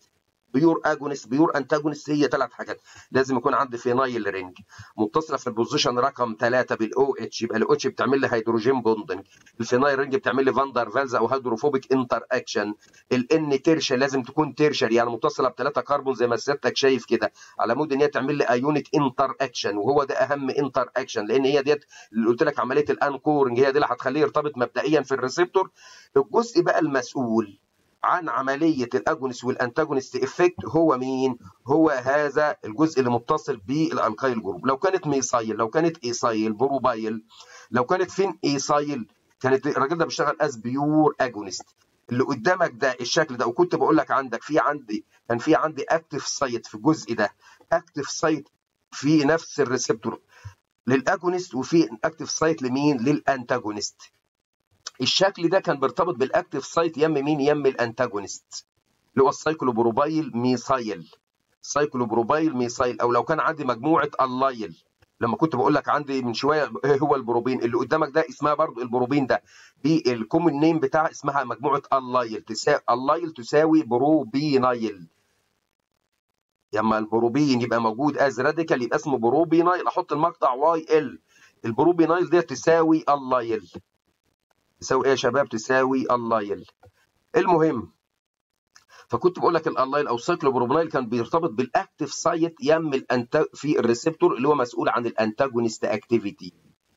[SPEAKER 1] بيور اجونست بيور انتاجونست هي ثلاث حاجات لازم يكون عندي فينايل رينج متصله في البوزيشن رقم 3 بالاو اتش يبقى الاو اتش بتعمل لي هيدروجين بوندنج الفينايل رينج بتعمل لي فاندر فالز او هيدروفوبيك انتر اكشن الان تيرشا لازم تكون تيرشر يعني متصله بثلاثه كربون زي ما سيادتك شايف كده على مود ان هي تعمل لي ايونيك انتر اكشن وهو ده اهم انتر اكشن لان هي ديت اللي قلت لك عمليه الانكورنج هي دي اللي هتخليه يرتبط مبدئيا في الريسبتور الجزء بقى المسؤول عن عمليه الاجونست والانتاجونست افكت هو مين؟ هو هذا الجزء اللي متصل بالالقايل جروب لو كانت ميسايل لو كانت ايسايل بروبايل لو كانت فين ايسايل كانت الراجل ده بيشتغل از بيور اجونست اللي قدامك ده الشكل ده وكنت بقول لك عندك في عندي كان في عندي اكتف سايت في الجزء ده اكتف سايت في نفس الريسبتور للاجونست وفي اكتف سايت لمين؟ للانتاجونست الشكل ده كان بيرتبط بالاكتف سايت يم مين يم الانتاجونست اللي هو السايكلوبروبايل ميسايل سايكلوبروبايل ميسايل او لو كان عندي مجموعه اللايل لما كنت بقول لك عندي من شويه هو البروبين اللي قدامك ده اسمها برضو البروبين ده بالكومن نيم بتاع اسمها مجموعه اللايل تساوي اللايل تساوي بروبينايل لما البروبين يبقى موجود از راديكال يبقى اسمه بروبينايل احط المقطع واي ال البروبينايل دي تساوي اللايل تساوي ايه يا شباب تساوي اللايل المهم فكنت بقول لك اللايل او سايكلوبروبينايل كان بيرتبط بالاكتف سايت يم الانت في الريسبتور اللي هو مسؤول عن الانتاجونست اكتيفيتي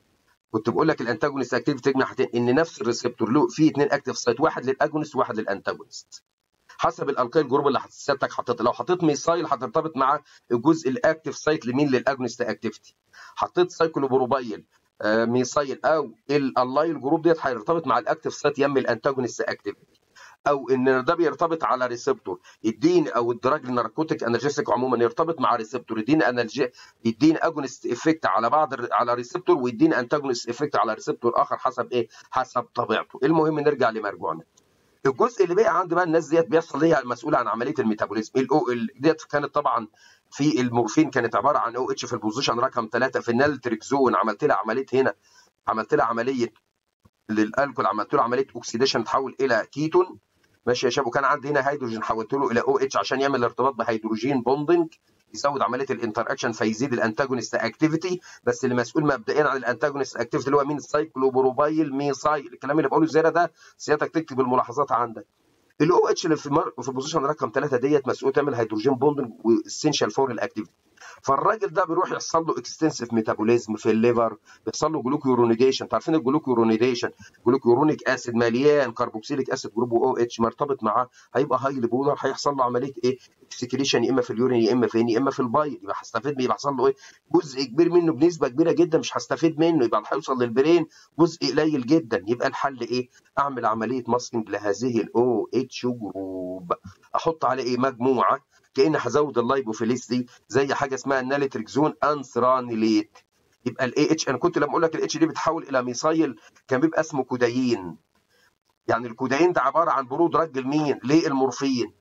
[SPEAKER 1] كنت بقول لك الانتاجونست اكتيفيتي تجمع حاجتين ان نفس الريسبتور له فيه اثنين اكتف سايت واحد للاجونست وواحد للانتاجونست حسب الالقايل جروب اللي سيادتك حطيتها لو حطيت ميسايل هترتبط مع الجزء الاكتف سايت لمين للاجونست اكتيفيتي حطيت سايكلوبروبايل آه ميسايل او اللايل جروب ديت هيرتبط مع الاكتف سايت يم الانتاجونست اكتيفيتي او ان ده بيرتبط على ريسبتور يديني او الدراج الناركوتيك انرجيستيك عموما يرتبط مع ريسبتور يديني انرجي يديني اجونست افكت على بعض على ريسبتور ويديني انتاجونست افكت على ريسبتور اخر حسب ايه حسب طبيعته المهم نرجع لمرجوعنا الجزء اللي بقى عند بقى الناس ديت بيحصل هي المسؤوله عن عمليه الميتابوليزم الاو ديت كانت طبعا في المورفين كانت عباره عن او اتش في البوزيشن رقم 3 في النالتريك زون عملت لها عمليه هنا عملت لها عمليه للالكول عملت له عمليه اوكسيديشن تحول الى كيتون ماشي يا شباب وكان عندي هنا هيدروجين حولت له الى او اتش عشان يعمل ارتباط بهيدروجين بوندنج يزود عمليه الانتر اكشن فيزيد الانتاجونست اكتيفيتي بس اللي مسؤول مبدئيا عن الانتاجونست اكتيفيتي اللي هو مين سايكلوبروبايل ميسايل الكلام اللي بقوله زياده ده سيادتك تكتب الملاحظات عندك الاو اتش اللي في مر... في البوزيشن رقم 3 ديت مسؤول تعمل هيدروجين بوندنج واسينشال فور الاكتيفيتي فالراجل ده بيروح يحصل له اكستنسيف ميتابوليزم في الليفر بيحصل له جلوكيورونيديشن انتوا عارفين الجلوكيورونيديشن جلوكيورونيك اسيد مليان كربوكسيليك اسيد جروب او اتش مرتبط معاه هيبقى هاي بولر هيحصل له عمليه ايه اكسكريشن يا اما في اليورين يا اما فين يا اما في البايض يبقى هستفيد بيه يبقى حصل له ايه جزء كبير منه بنسبه كبيره جدا مش هستفيد منه يبقى هيوصل للبرين جزء قليل جدا يبقى الحل ايه اعمل عمليه ماسكنج لهذه الاو اتش جروب احط عليه ايه مجموعه كأن هزود اللايبوفيليسيتي زي حاجه اسمها الناليتريكزون انثرانيليت يبقى الاي اتش انا كنت لما اقول لك الاتش دي بتحول الى ميثايل كان بيبقى اسمه كودايين يعني الكودايين ده عباره عن برود رج لمين؟ للمورفين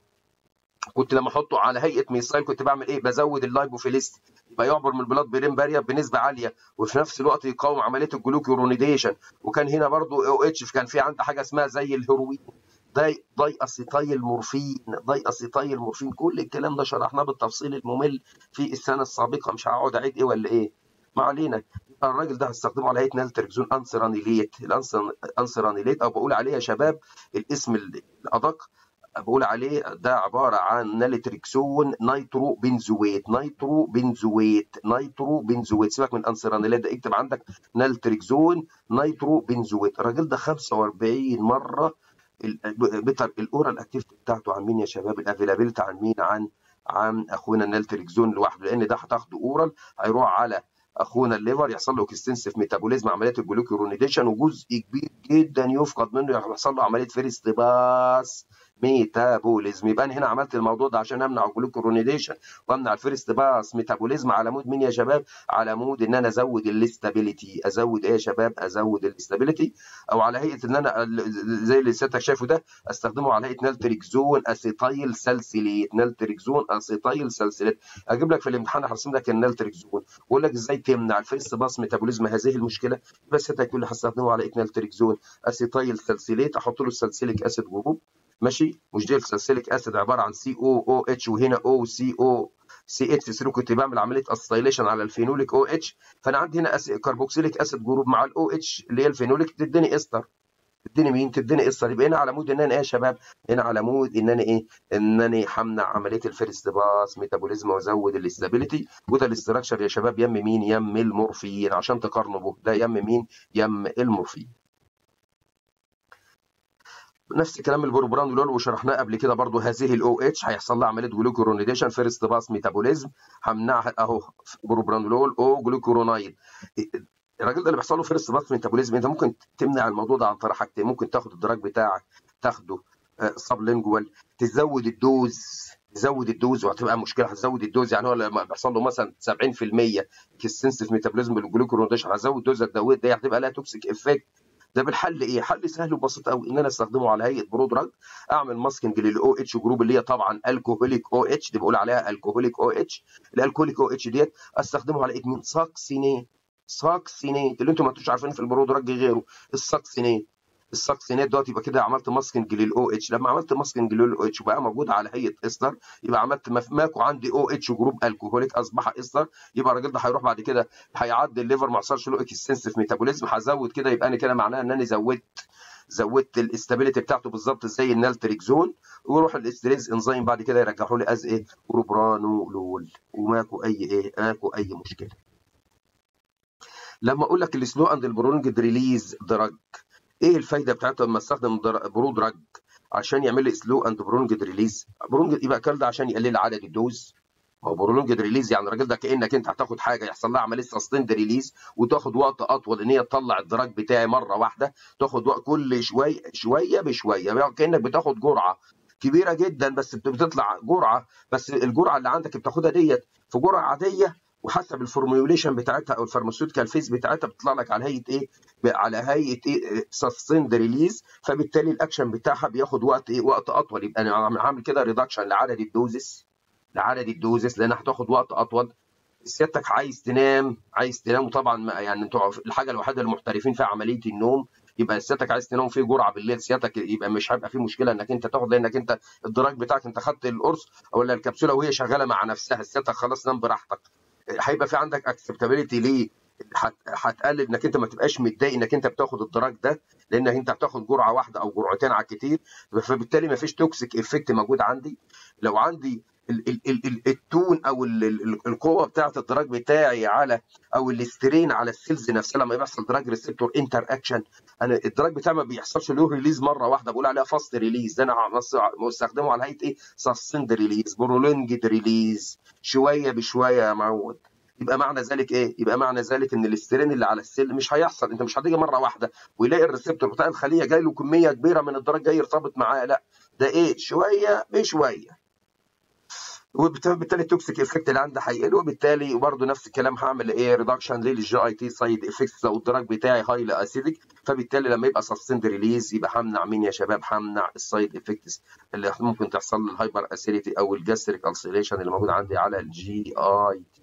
[SPEAKER 1] كنت لما احطه على هيئه ميثايل كنت بعمل ايه؟ بزود اللايبوفيليسيتي يبقى يعبر من البلاد برين بارير بنسبه عاليه وفي نفس الوقت يقاوم عمليه الجلوكيورونيديشن وكان هنا برضو او اتش كان في عندي حاجه اسمها زي الهيروين داي داي اسيتايل مورفين داي اسيتايل مورفين كل الكلام ده شرحناه بالتفصيل الممل في السنه السابقه مش هقعد اعيد ايه ولا ايه ما علينا الراجل ده هستخدمه على هيئه نالتريكزون انسرانيليت الانسرانيليت او بقول عليه يا شباب الاسم الادق بقول عليه ده عباره عن نالتريكسون نيترو بنزويت نيترو بنزويت نيترو بنزويت سيبك من الانسرانيلات ده اكتب عندك نالتريكزون نيترو بنزويت الراجل ده 45 مره بيتر الاورال اكتيفيتي بتاعته عن مين يا شباب الافيلابيلتي عن مين عن عن اخونا النالتريكزون لوحده لان ده هتاخده اورال هيروح على اخونا الليفر يحصل له اكستنسيف ميتابوليزم عمليه الجلوكيورونيديشن وجزء كبير جدا يفقد منه يحصل له عمليه فيرست باس ميتابوليزم يبقى انا هنا عملت الموضوع ده عشان امنع الجلوكورونيديشن وامنع الفيرست باس ميتابوليزم على مود مين يا شباب على مود ان انا ازود الاستابيليتي ازود ايه يا شباب ازود الاستابيليتي او على هيئه ان انا زي اللي سيادتك شايفه ده استخدمه على هيئه نالتريكزون اسيتايل سالسيليت نالتريكزون اسيتايل سالسيليت اجيب لك في الامتحان هرسم لك النالتريكزون واقول لك ازاي تمنع الفيرست باس ميتابوليزم هذه المشكله بس سيادتك تقول لي هستخدمه على هيئه نالتريكزون اسيتايل سالسيليت احط له السالسيليك اسيد جروب ماشي مش دي الساليسيليك اسيد عباره عن سي او او اتش وهنا او سي او سي اتش 3 كنت بعمل عمليه اسيليشن على الفينوليك او اتش فانا عندي هنا كربوكسيليك اسيد جروب مع الاو اتش اللي هي الفينوليك تديني استر تديني مين تديني استر يبقى هنا على مود ان انا ايه يا شباب هنا على مود ان انا ايه ان انا همنع عمليه الفيرست باس ميتابوليزم وازود الاستابيليتي وده الاستراكشر يا شباب يم مين يم المورفين عشان تقارنوا به ده يم مين يم المورفين نفس الكلام البروبرانولول وشرحناه قبل كده برضو هذه الاو اتش هيحصل لها عمليه جلوكورونيديشن فيرست باس ميتابوليزم همنعها اهو بروبرانولول او جلوكورونايد الراجل ده اللي بيحصل له فيرست باس ميتابوليزم انت ممكن تمنع الموضوع ده عن طريق حاجتين ممكن تاخد الدراج بتاعك تاخده سب لينجوال تزود الدوز تزود الدوز وهتبقى مشكله هتزود الدوز يعني هو لما بيحصل له مثلا 70% كالسنسيف ميتابوليزم بالجلوكورونيديشن هزود دوزك دوت دي هتبقى لها توكسيك افكت ده بالحل ايه؟ حل سهل وبسيط قوي ان انا استخدمه على هيئه برودراج اعمل ماسكنج للاو اتش جروب اللي هي طبعا الكوهوليك او اتش دي بقول عليها الكوهوليك او اتش الالكوهوليك او اتش ديت استخدمه على ايه؟ ساكسينيت ساكسينيت اللي انتم ما انتوش عارفين في البرودراج غيره الساكسينيت الساكسينات دوت يبقى كده عملت ماسكنج للاو اتش لما عملت ماسكنج للاو اتش بقى موجود على هيئه استر يبقى عملت ماكو عندي او اتش جروب الكوهوليك اصبح استر يبقى الراجل ده هيروح بعد كده هيعدي الليفر ما حصلش له اكستنسيف ميتابوليزم هزود كده يبقى انا كده معناها ان انا زودت زودت الاستابيليتي بتاعته بالظبط زي النالتريكزون ويروح الاستريز انزيم بعد كده يرجعوا لي از ايه بروبرانولول وماكو اي ايه ماكو اي مشكله لما اقول لك السلو اند البرونجد ريليز دراج ايه الفايده بتاعته لما استخدم برو دراج عشان يعمل لي سلو اند برونجد ريليز برونجد يبقى الكلام ده عشان يقلل عدد الدوز ما هو برونجد ريليز يعني الراجل ده كانك انت هتاخد حاجه يحصل لها عمليه سستيند ريليز وتاخد وقت اطول ان هي تطلع الدراج بتاعي مره واحده تاخد وقت كل شويه شويه بشويه يعني كانك بتاخد جرعه كبيره جدا بس بتطلع جرعه بس الجرعه اللي عندك بتاخدها ديت في جرعه عاديه وحسب الفورميوليشن بتاعتها او الفارماسيوتيكال فيز بتاعتها بتطلع لك على هيئه ايه؟ على هيئه ايه؟ سستيند ريليز فبالتالي الاكشن بتاعها بياخد وقت ايه؟ وقت اطول يبقى انا عامل كده ريدكشن لعدد الدوزس لعدد الدوزس لان هتاخد وقت اطول سيادتك عايز تنام عايز تنام وطبعا يعني انتوا الحاجه الوحيده المحترفين في عمليه النوم يبقى سيادتك عايز تنام في جرعه بالليل سيادتك يبقى مش هيبقى في مشكله انك انت تاخد لانك انت الدراج بتاعك انت خدت القرص ولا الكبسوله وهي شغاله مع نفسها سيادتك خلاص نام براحتك هيبقى في عندك اكسبتابيلتي ليه هتقلل انك انت ما تبقاش متضايق انك انت بتاخد الدراج ده لانك انت بتاخد جرعه واحده او جرعتين على الكتير فبالتالي ما فيش توكسيك افكت موجود عندي لو عندي ال ال ال التون او ال ال القوه بتاعه الدراج بتاعي على او الاسترين على السيلز نفسها لما بيحصل دراج ريسبتور انتر اكشن انا الدراج بتاعي ما بيحصلش له ريليز مره واحده بقول عليها فاست ريليز ده انا مستخدمه على هيئه ايه سسند ريليز برولونجد ريليز شويه بشويه يا معود يبقى معنى ذلك ايه؟ يبقى معنى ذلك ان الاسترين اللي على السيل مش هيحصل انت مش هتيجي مره واحده ويلاقي الريسبتور بتاع الخليه جاي له كميه كبيره من الدراج جاي يرتبط معاه لا ده ايه؟ شويه بشويه وبالتالي التوكسيك افكت اللي عندي هيقل وبالتالي برضه نفس الكلام هعمل ايه ريدكشن للجي اي تي سايد افكتس لو الدراج بتاعي هايلي اسيدك فبالتالي لما يبقى سستند ريليز يبقى همنع مين يا شباب همنع السايد افكتس اللي ممكن تحصل للهايبر اسيديتي او الجاستريك السيليشن اللي موجود عندي على الجي اي تي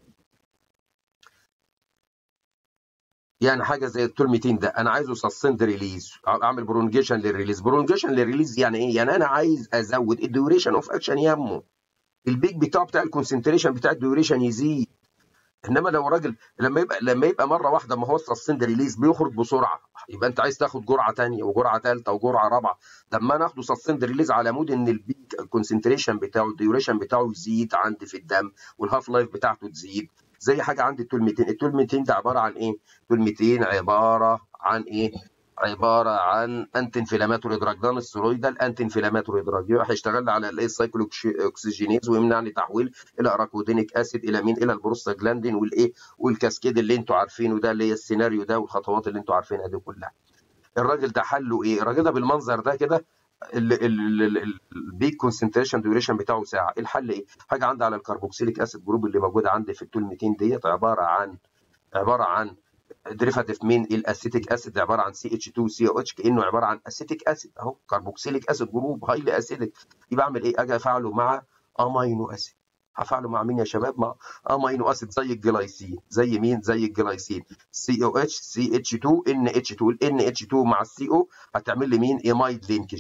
[SPEAKER 1] يعني حاجه زي التولميتين ده انا عايزه سستند ريليز اعمل برونجيشن للريليز برونجيشن للريليز يعني ايه يعني انا عايز ازود الديوريشن اوف اكشن يمه البيك بتاعه بتاع الكونسنتريشن بتاع الديوريشن يزيد انما لو راجل لما يبقى لما يبقى مره واحده ما هو السستند ريليز بيخرج بسرعه يبقى انت عايز تاخد جرعه ثانيه وجرعه ثالثه وجرعه رابعه لما انا اخده سستند ريليز على مود ان البيك الكونسنتريشن بتاعه الديوريشن بتاعه يزيد عندي في الدم والهاف لايف بتاعته تزيد زي حاجه عندي التولميتين التولميتين ده عباره عن ايه التولميتين عباره عن ايه عباره عن انتي انفلاماتوري دراج ده السترويدال انتي انفلاماتوري دراج يروح يشتغل على الايه السايكلو اوكسجينيز ويمنع لي تحويل الى اراكودينيك اسيد الى مين الى البروستاجلاندين والايه والكاسكيد اللي انتوا عارفينه ده اللي هي السيناريو ده والخطوات اللي انتوا عارفينها دي كلها الراجل ده حله ايه الراجل ده بالمنظر ده كده البيك كونسنتريشن ديوريشن بتاعه ساعه الحل ايه حاجه عندي على الكربوكسيليك اسيد جروب اللي موجوده عندي في التول 200 ديت عباره عن عباره عن ديريفاتيف من الاسيتيك اسيد عباره عن سي اتش 2 سي او اتش كانه عباره عن اسيتيك اسيد اهو كربوكسيليك اسيد جروب هايلي اسيدك يبقى اعمل ايه اجي افعله مع امينو اسيد هفعله مع مين يا شباب مع امينو اسيد زي الجلايسين زي مين زي الجلايسين سي او اتش سي اتش 2 ان اتش 2 الان اتش 2 مع السي او هتعمل لي مين ايمايد لينكج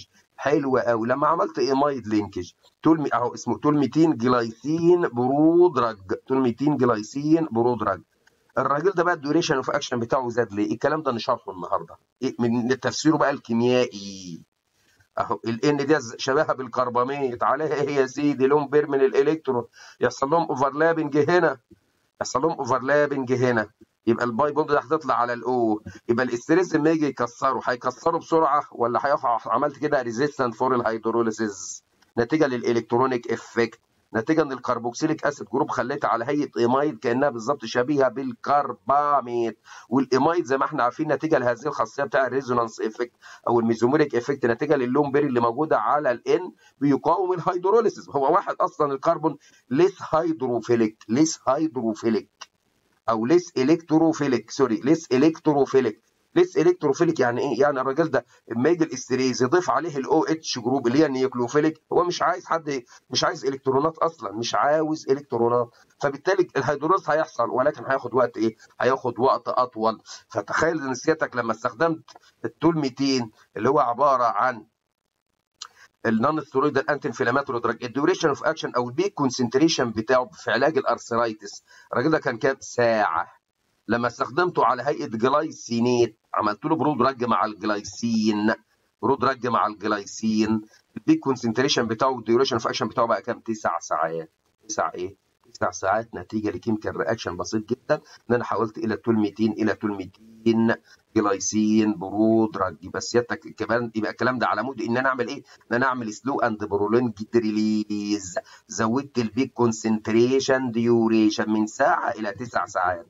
[SPEAKER 1] حلوه قوي لما عملت ايمايد لينكج تول اهو اسمه تولميتين جلايسين برودرج تولميتين جلايسين برودرج الراجل ده بقى الديوريشن اوف اكشن بتاعه زاد ليه؟ الكلام ده نشرحه النهارده إيه من تفسيره بقى الكيميائي اهو الان دي شبيهه بالكرباميد عليها ايه يا سيدي لون بير من الالكترون يحصل لهم اوفرلابنج هنا يحصل لهم اوفرلابنج هنا يبقى الباي بوند ده هتطلع على الاو يبقى الاستريس لما يجي يكسره هيكسره بسرعه ولا هيقف عملت كده ريزيستنت فور الهيدروليسيس نتيجه للالكترونيك افكت نتيجه ان الكربوكسيليك اسيد جروب خليتها على هيئه ايمايد كانها بالظبط شبيهه بالكرباميد والايمايد زي ما احنا عارفين نتيجه لهذه الخاصيه بتاع الريزونانس افكت او الميزوميريك افكت نتيجه للون بيري اللي موجوده على الان بيقاوم الهيدروليسيس هو واحد اصلا الكربون ليس هيدروفيليك ليس هيدروفيليك او ليس الكتروفيليك سوري ليس الكتروفيليك ليس الكتروفيليك يعني ايه؟ يعني الراجل ده لما يجي الاستريز يضيف عليه الاو اتش جروب اللي هي النيوكليوفيليك هو مش عايز حد مش عايز الكترونات اصلا مش عاوز الكترونات فبالتالي الهيدروز هيحصل ولكن هياخد وقت ايه؟ هياخد وقت اطول فتخيل ان سيادتك لما استخدمت التول 200 اللي هو عباره عن النون ستيرويدال انتي انفلاماتوري دراج الديوريشن اوف اكشن او البيك كونسنتريشن بتاعه في علاج الارثرايتس الراجل ده كان كام ساعه لما استخدمته على هيئه جلايسينيت عملت له برود رج مع الجلايسين برود رج مع الجلايسين البيك كونسنتريشن بتاعه والديوريشن اوف اكشن بتاعه بقى كام 9 ساعات 9 ايه 9 ساعات نتيجه لكيميكال رياكشن بسيط جدا ان انا حولت الى تول 200 الى تول 200 جلايسين برود رج يبقى سيادتك كمان يبقى الكلام ده على مود ان انا اعمل ايه؟ ان انا اعمل سلو اند برولونج ريليز زودت البيك كونسنتريشن ديوريشن من ساعه الى 9 ساعات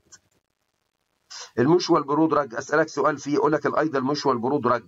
[SPEAKER 1] المشوى البرود رج اسالك سؤال فيه يقول لك الايضا المشوى البرود رج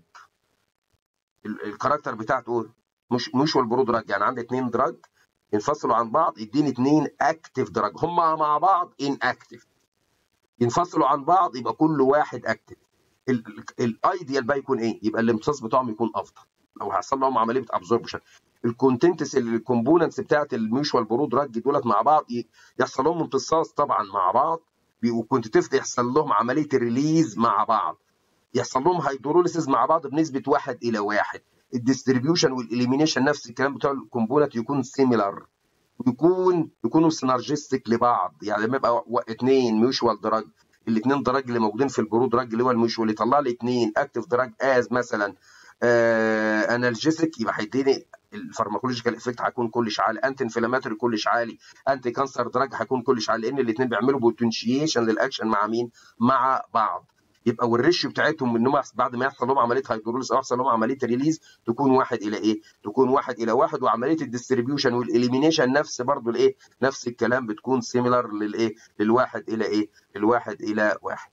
[SPEAKER 1] الكاركتر بتاعته مش مشوى البرود رج يعني عندي اثنين دراج ينفصلوا عن بعض يديني اثنين اكتف دراج هم مع بعض ان اكتف ينفصلوا عن بعض يبقى كل واحد اكتف الايديال بقى يكون ايه؟ يبقى الامتصاص بتاعهم يكون افضل لو هيحصل لهم عمليه ابزوربشن الكونتنتس الكومبوننتس بتاعت الميوشوال برود رج دولت مع بعض يحصل لهم امتصاص طبعا مع بعض وكنت تفتح يحصل لهم عمليه الريليز مع بعض يحصل لهم هيدروليسيس مع بعض بنسبه واحد الى واحد الديستريبيوشن والاليمينيشن نفس الكلام بتاع الكومبوننت يكون سيميلر يكون يكونوا سينرجستيك لبعض يعني لما يبقى اثنين ميوشوال دراج الاثنين دراج اللي موجودين في البرو دراج اللي هو الميوشوال يطلع لي اثنين اكتف دراج از مثلا آه انالجيسيك يبقى هيديني الفارماكولوجيكال افكت هيكون كلش عالي انتي انفلاماتوري كلش عالي انتي كانسر دراج هيكون كلش عالي لان الاثنين بيعملوا بوتنشيشن للاكشن مع مين؟ مع بعض يبقى والريشيو بتاعتهم ان هم بعد ما يحصل لهم عمليه هيدروليز او يحصل لهم عمليه ريليز تكون واحد الى ايه؟ تكون واحد الى واحد وعمليه الديستريبيوشن والاليمينيشن نفس برضه الايه؟ نفس الكلام بتكون سيميلر للايه؟ للواحد الى ايه؟ الواحد الى واحد.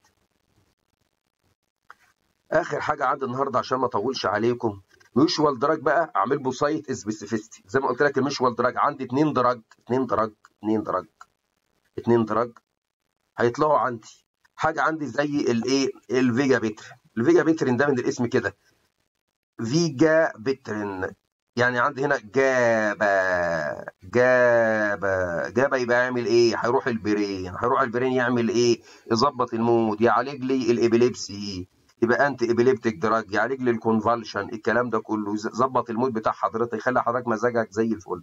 [SPEAKER 1] اخر حاجه عندي النهارده عشان ما اطولش عليكم ميوشوال دراج بقى اعمل له سايت سبيسيفيستي زي ما قلت لك الميوشوال دراج عندي اثنين دراج اثنين دراج اثنين دراج اثنين دراج هيطلعوا عندي حاجه عندي زي الايه الفيجا بيترين الفيجا بيترين ده من الاسم كده فيجا بيترين يعني عندي هنا جابا جابا جابا يبقى يعمل ايه هيروح البرين هيروح البرين يعمل ايه يظبط المود يعالج لي الابيليبسي يبقى انت ابيليبتيك دراج يعالج لي الكونفالشن الكلام ده كله يظبط المود بتاع حضرتك يخلي حضرتك مزاجك زي الفل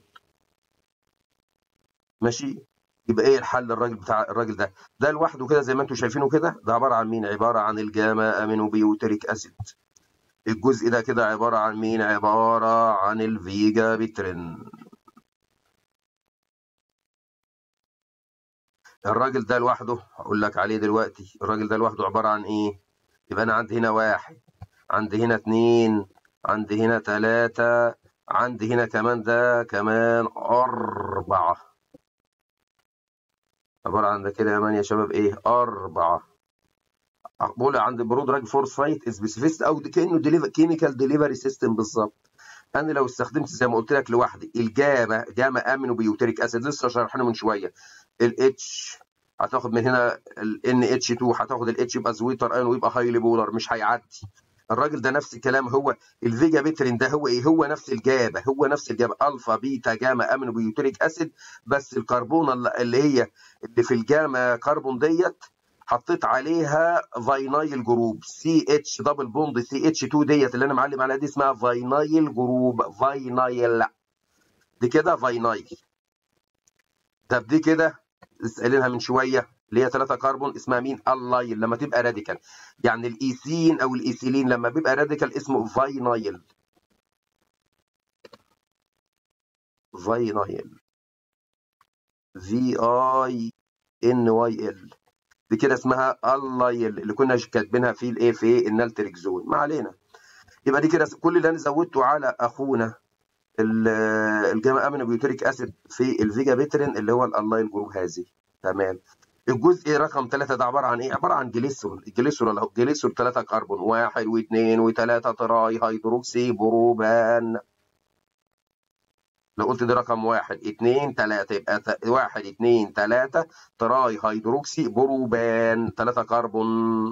[SPEAKER 1] ماشي يبقى ايه الحل الراجل بتاع الراجل ده ده لوحده كده زي ما انتم شايفينه كده ده عباره عن مين عباره عن الجاما امينوبيوتريك اسيد الجزء ده كده عباره عن مين عباره عن الفيجا بيترين الراجل ده لوحده هقول لك عليه دلوقتي الراجل ده لوحده عباره عن ايه يبقى انا عندي هنا واحد عندي هنا اتنين عندي هنا تلاتة عندي هنا كمان ده كمان أربعة عبارة عن ده كده كمان يا شباب إيه أربعة بقول عند برود راج فورس فايت سبيسيفيست أو كأنه ديليفر كيميكال ديليفري سيستم بالظبط أنا لو استخدمت زي ما قلت لك لوحدي الجاما جاما أمينو بيوتريك أسيد لسه شرحنا من شوية الاتش هتاخد من هنا ال NH2 هتاخد ال H يبقى زويتر ايون ويبقى هايلي بولر مش هيعدي الراجل ده نفس الكلام هو الفيجا بيترين ده هو ايه هو نفس الجابه هو نفس الجابه الفا بيتا جاما امينو بيوتريك اسيد بس الكربونه اللي هي اللي في الجاما كربون ديت حطيت عليها فاينايل جروب سي اتش دبل بوند سي اتش 2 ديت اللي انا معلم عليها دي اسمها فاينايل جروب فاينايل دي كده فاينايل طب دي كده لسه قايلينها من شويه اللي هي 3 كربون اسمها مين؟ اللايل لما تبقى راديكال يعني الايثين او الايثيلين لما بيبقى راديكال اسمه فاينايل فاينايل في اي ان واي ال دي كده اسمها اللايل اللي كنا كاتبينها في الايه في النالتريك زون ما علينا يبقى دي كده كل اللي انا زودته على اخونا الجاما امينو بيوتريك اسيد في الفيجا بيترين اللي هو اللايل جروب هذه تمام الجزء رقم 3 ده عباره عن ايه؟ عباره عن جليسرول، الجليسرول اهو جليسرول 3 كربون واحد واثنين وثلاثه تراي هيدروكسي بروبان لو قلت دي رقم واحد اثنين ثلاثة يبقى واحد اثنين ثلاثة تراي هيدروكسي بروبان ثلاثة كربون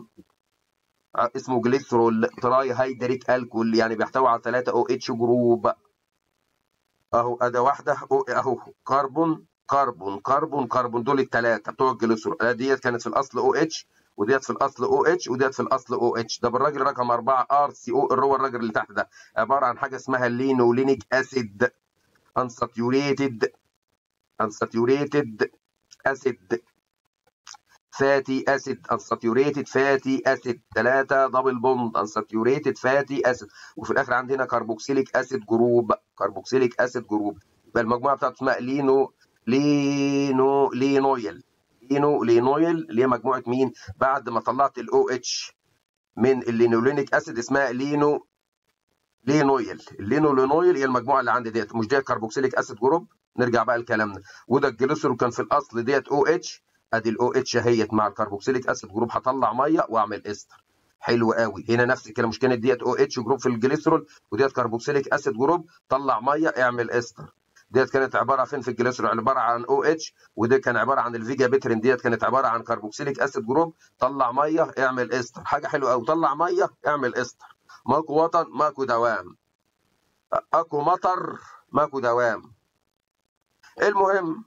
[SPEAKER 1] اسمه جليسرول تراي هيدريك الكول يعني بيحتوي على ثلاثة او اتش جروب اهو اداه واحدة اهو كربون كربون كربون كربون دول الثلاثة بتوع الجليسرول ديت كانت في الاصل او اتش وديت في الاصل او اتش وديت في الاصل او اتش ده بالراجل رقم 4 ار سي او اللي هو الراجل اللي تحت ده عبارة عن حاجة اسمها لينولينيك اسيد unsaturated unsaturated acid fatty acid unsaturated fatty acid 3 دبل بوند unsaturated fatty acid وفي الاخر عندنا كربوكسيليك اسيد جروب كربوكسيليك اسيد جروب يبقى المجموعه بتاعته اسمها لينو لينو لينويل لينو لينويل اللي هي مجموعه مين بعد ما طلعت الاو اتش من اللينولينيك اسيد اسمها لينو لينويل اللينولينويل هي المجموعه اللي عندي ديت مش ديت كربوكسيليك اسيد جروب نرجع بقى لكلامنا وده الجليسرول كان في الاصل ديت او اتش ادي الاو اتش اهيت مع الكربوكسيليك اسيد جروب هطلع ميه واعمل استر حلو قوي هنا نفس الكلام مش كانت ديت او اتش جروب في الجليسرول وديت كربوكسيليك اسيد جروب طلع ميه اعمل استر ديت كانت عباره فين في الجليسرول عباره عن او اتش ودي كان عباره عن الفيجا بيترين ديت كانت عباره عن كربوكسيليك اسيد جروب طلع ميه اعمل استر حاجه حلوه قوي طلع ميه اعمل استر ماكو وطن ماكو دوام اكو مطر ماكو دوام المهم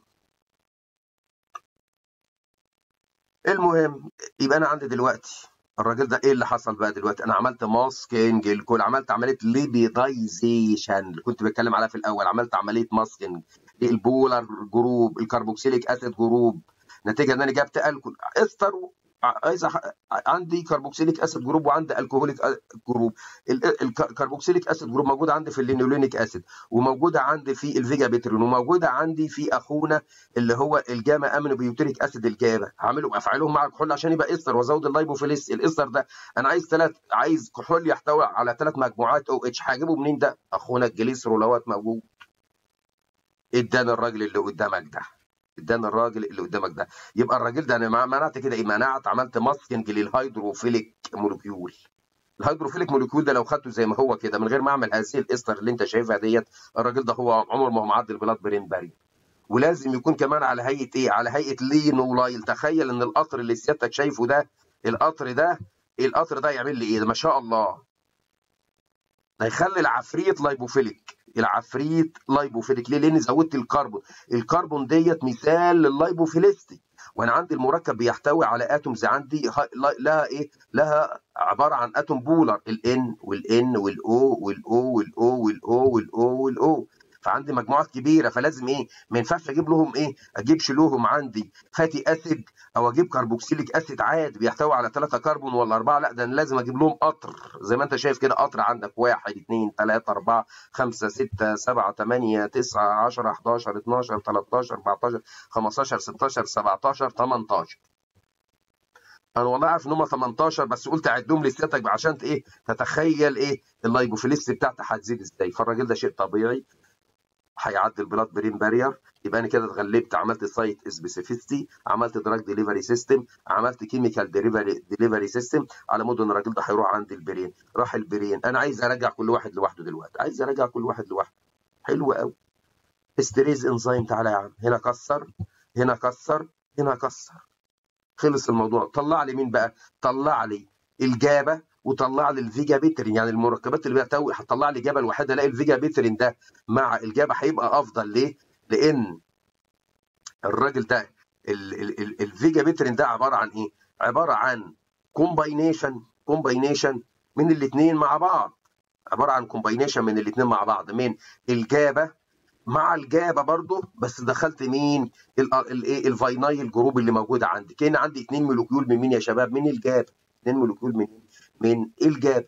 [SPEAKER 1] المهم يبقى انا عندي دلوقتي الراجل ده ايه اللي حصل بقى دلوقتي انا عملت ماسكينج الكل عملت عمليه ليبيدايزيشن اللي كنت بتكلم عليها في الاول عملت عمليه ماسكينج البولار جروب الكربوكسيليك اسيد جروب نتيجه ان انا جبت الكول استر عايز عندي كربوكسيليك اسيد جروب وعندي الكحوليك جروب الكربوكسيليك اسيد جروب موجوده عندي في اللينولينيك اسيد وموجوده عندي في الفيجا بيترين وموجوده عندي في اخونا اللي هو الجاما امينو بيوتريك اسيد الجاما هعمله افعلهم مع الكحول عشان يبقى استر وازود اللايبوفيليس الاستر ده انا عايز ثلاث عايز كحول يحتوي على ثلاث مجموعات او اتش هجيبه منين ده اخونا الجليسرول اهوت موجود ادانا الراجل اللي قدامك ده ادانا الراجل اللي قدامك ده يبقى الراجل ده انا منعت كده ايه منعت عملت ماسكنج للهيدروفيليك مولكيول الهيدروفيليك مولكيول ده لو خدته زي ما هو كده من غير ما اعمل هذه الاستر اللي انت شايفها ديت الراجل ده هو عمره ما هو معدي البلاد برين باري ولازم يكون كمان على هيئه ايه على هيئه لينولايل تخيل ان القطر اللي سيادتك شايفه ده القطر ده القطر ده يعمل لي ايه ده ما شاء الله ده يخلي العفريت لايبوفيليك العفريت لايبوفيليك ليه؟ لان زودت الكربون، الكربون ديت مثال لللايبوفيليستي، وانا عندي المركب بيحتوي على اتومز عندي لها ايه؟ لها عباره عن اتوم بولر الان والان والاو والاو والاو والاو والاو والاو فعندي مجموعات كبيره فلازم ايه؟ ما ينفعش اجيب لهم ايه؟ اجيبش لهم عندي فاتي اسيد او اجيب كربوكسيليك اسيد عادي بيحتوي على 3 كربون ولا 4 لا ده انا لازم اجيب لهم قطر زي ما انت شايف كده قطر عندك 1 2 3 4 5 6 7 8 9 10 11 12 13 14 15 16 17 18 انا والله عارف ان هم 18 بس قلت اعدهم لسيادتك عشان ايه تتخيل ايه اللايبوفيليس بتاعتي هتزيد ازاي فالراجل ده شيء طبيعي هيعدي البلاد برين بارير يبقى انا كده اتغلبت عملت سايت سبيسيفيستي عملت دراج ديليفري سيستم عملت كيميكال ديليفري سيستم على مود ان الراجل ده هيروح عند البرين راح البرين انا عايز ارجع كل واحد لوحده دلوقتي عايز ارجع كل واحد لوحده حلو قوي استريز انزيم تعالى يا عم هنا كسر هنا كسر هنا كسر خلص الموضوع طلع لي مين بقى طلع لي الجابه وطلع لي الفيجا بيترين يعني المركبات اللي بتحتوي هتطلع لي جبل واحد الاقي الفيجا بيترين ده مع الجابه هيبقى افضل ليه؟ لان الراجل ده الفيجا بيترين ده عباره عن ايه؟ عباره عن كومباينيشن كومباينيشن من الاثنين مع بعض عباره عن كومباينيشن من الاثنين مع بعض من الجابه مع الجابه برضه بس دخلت مين الايه الفاينايل جروب اللي موجوده عندي كان عندي اثنين مولكيول من مين يا شباب من الجاب اثنين مولكيول من من الجاب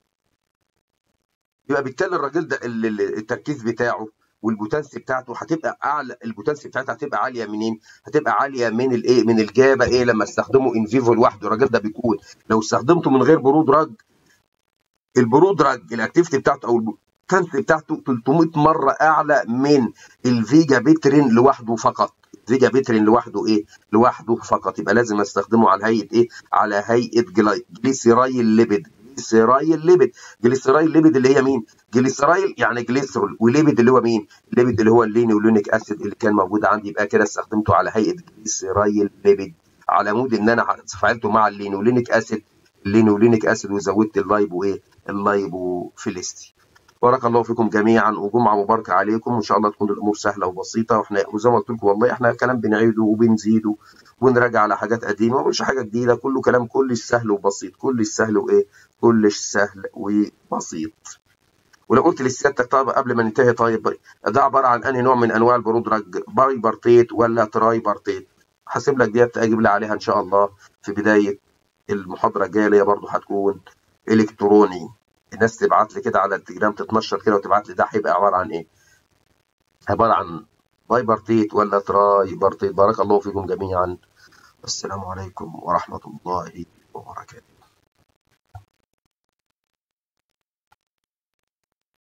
[SPEAKER 1] يبقى بالتالي الراجل ده التركيز بتاعه والبوتنسي بتاعته هتبقى اعلى البوتنسي بتاعتها هتبقى عاليه منين؟ هتبقى عاليه من الايه؟ من الجابه ايه لما استخدمه ان فيفو لوحده الراجل ده بيكون لو استخدمته من غير برو دراج البرو دراج الاكتيفيتي بتاعته او البوتنسي بتاعته 300 مره اعلى من الفيجا بيترين لوحده فقط فيجا بيترين لوحده ايه؟ لوحده فقط يبقى لازم استخدمه على هيئه ايه؟ على هيئه جليسيرايل ليبيد جليسيرايل ليبيد جليسيرايل ليبيد اللي هي مين جليسيرايل يعني جليسرول وليبيد اللي هو مين الليبيد اللي هو اللينولينيك اسيد اللي كان موجود عندي يبقى كده استخدمته على هيئه جليسيرايل ليبيد على مود ان انا فعلته مع اللينولينيك اسيد اللينولينيك اسيد وزودت اللايبو ايه اللايبو فيليستي بارك الله فيكم جميعا وجمعه مباركه عليكم وان شاء الله تكون الامور سهله وبسيطه واحنا وزي ما قلت لكم والله احنا كلام بنعيده وبنزيده ونراجع على حاجات قديمه ومش حاجه جديده كله كلام كلش سهل وبسيط كلش سهل وايه كلش سهل وبسيط ولو قلت لسيادتك طيب قبل ما ننتهي طيب ده عباره عن انهي نوع من انواع البرودراج باي بارتيت ولا تراي بارتيت هسيب لك ديت اجيب لي عليها ان شاء الله في بدايه المحاضره الجايه اللي هي برضه هتكون الكتروني الناس تبعت لي كده على التليجرام تتنشر كده وتبعت لي ده هيبقى عباره عن ايه عباره عن باي بارتيت ولا تراي بارتيت بارك الله فيكم جميعا السلام عليكم ورحمه الله وبركاته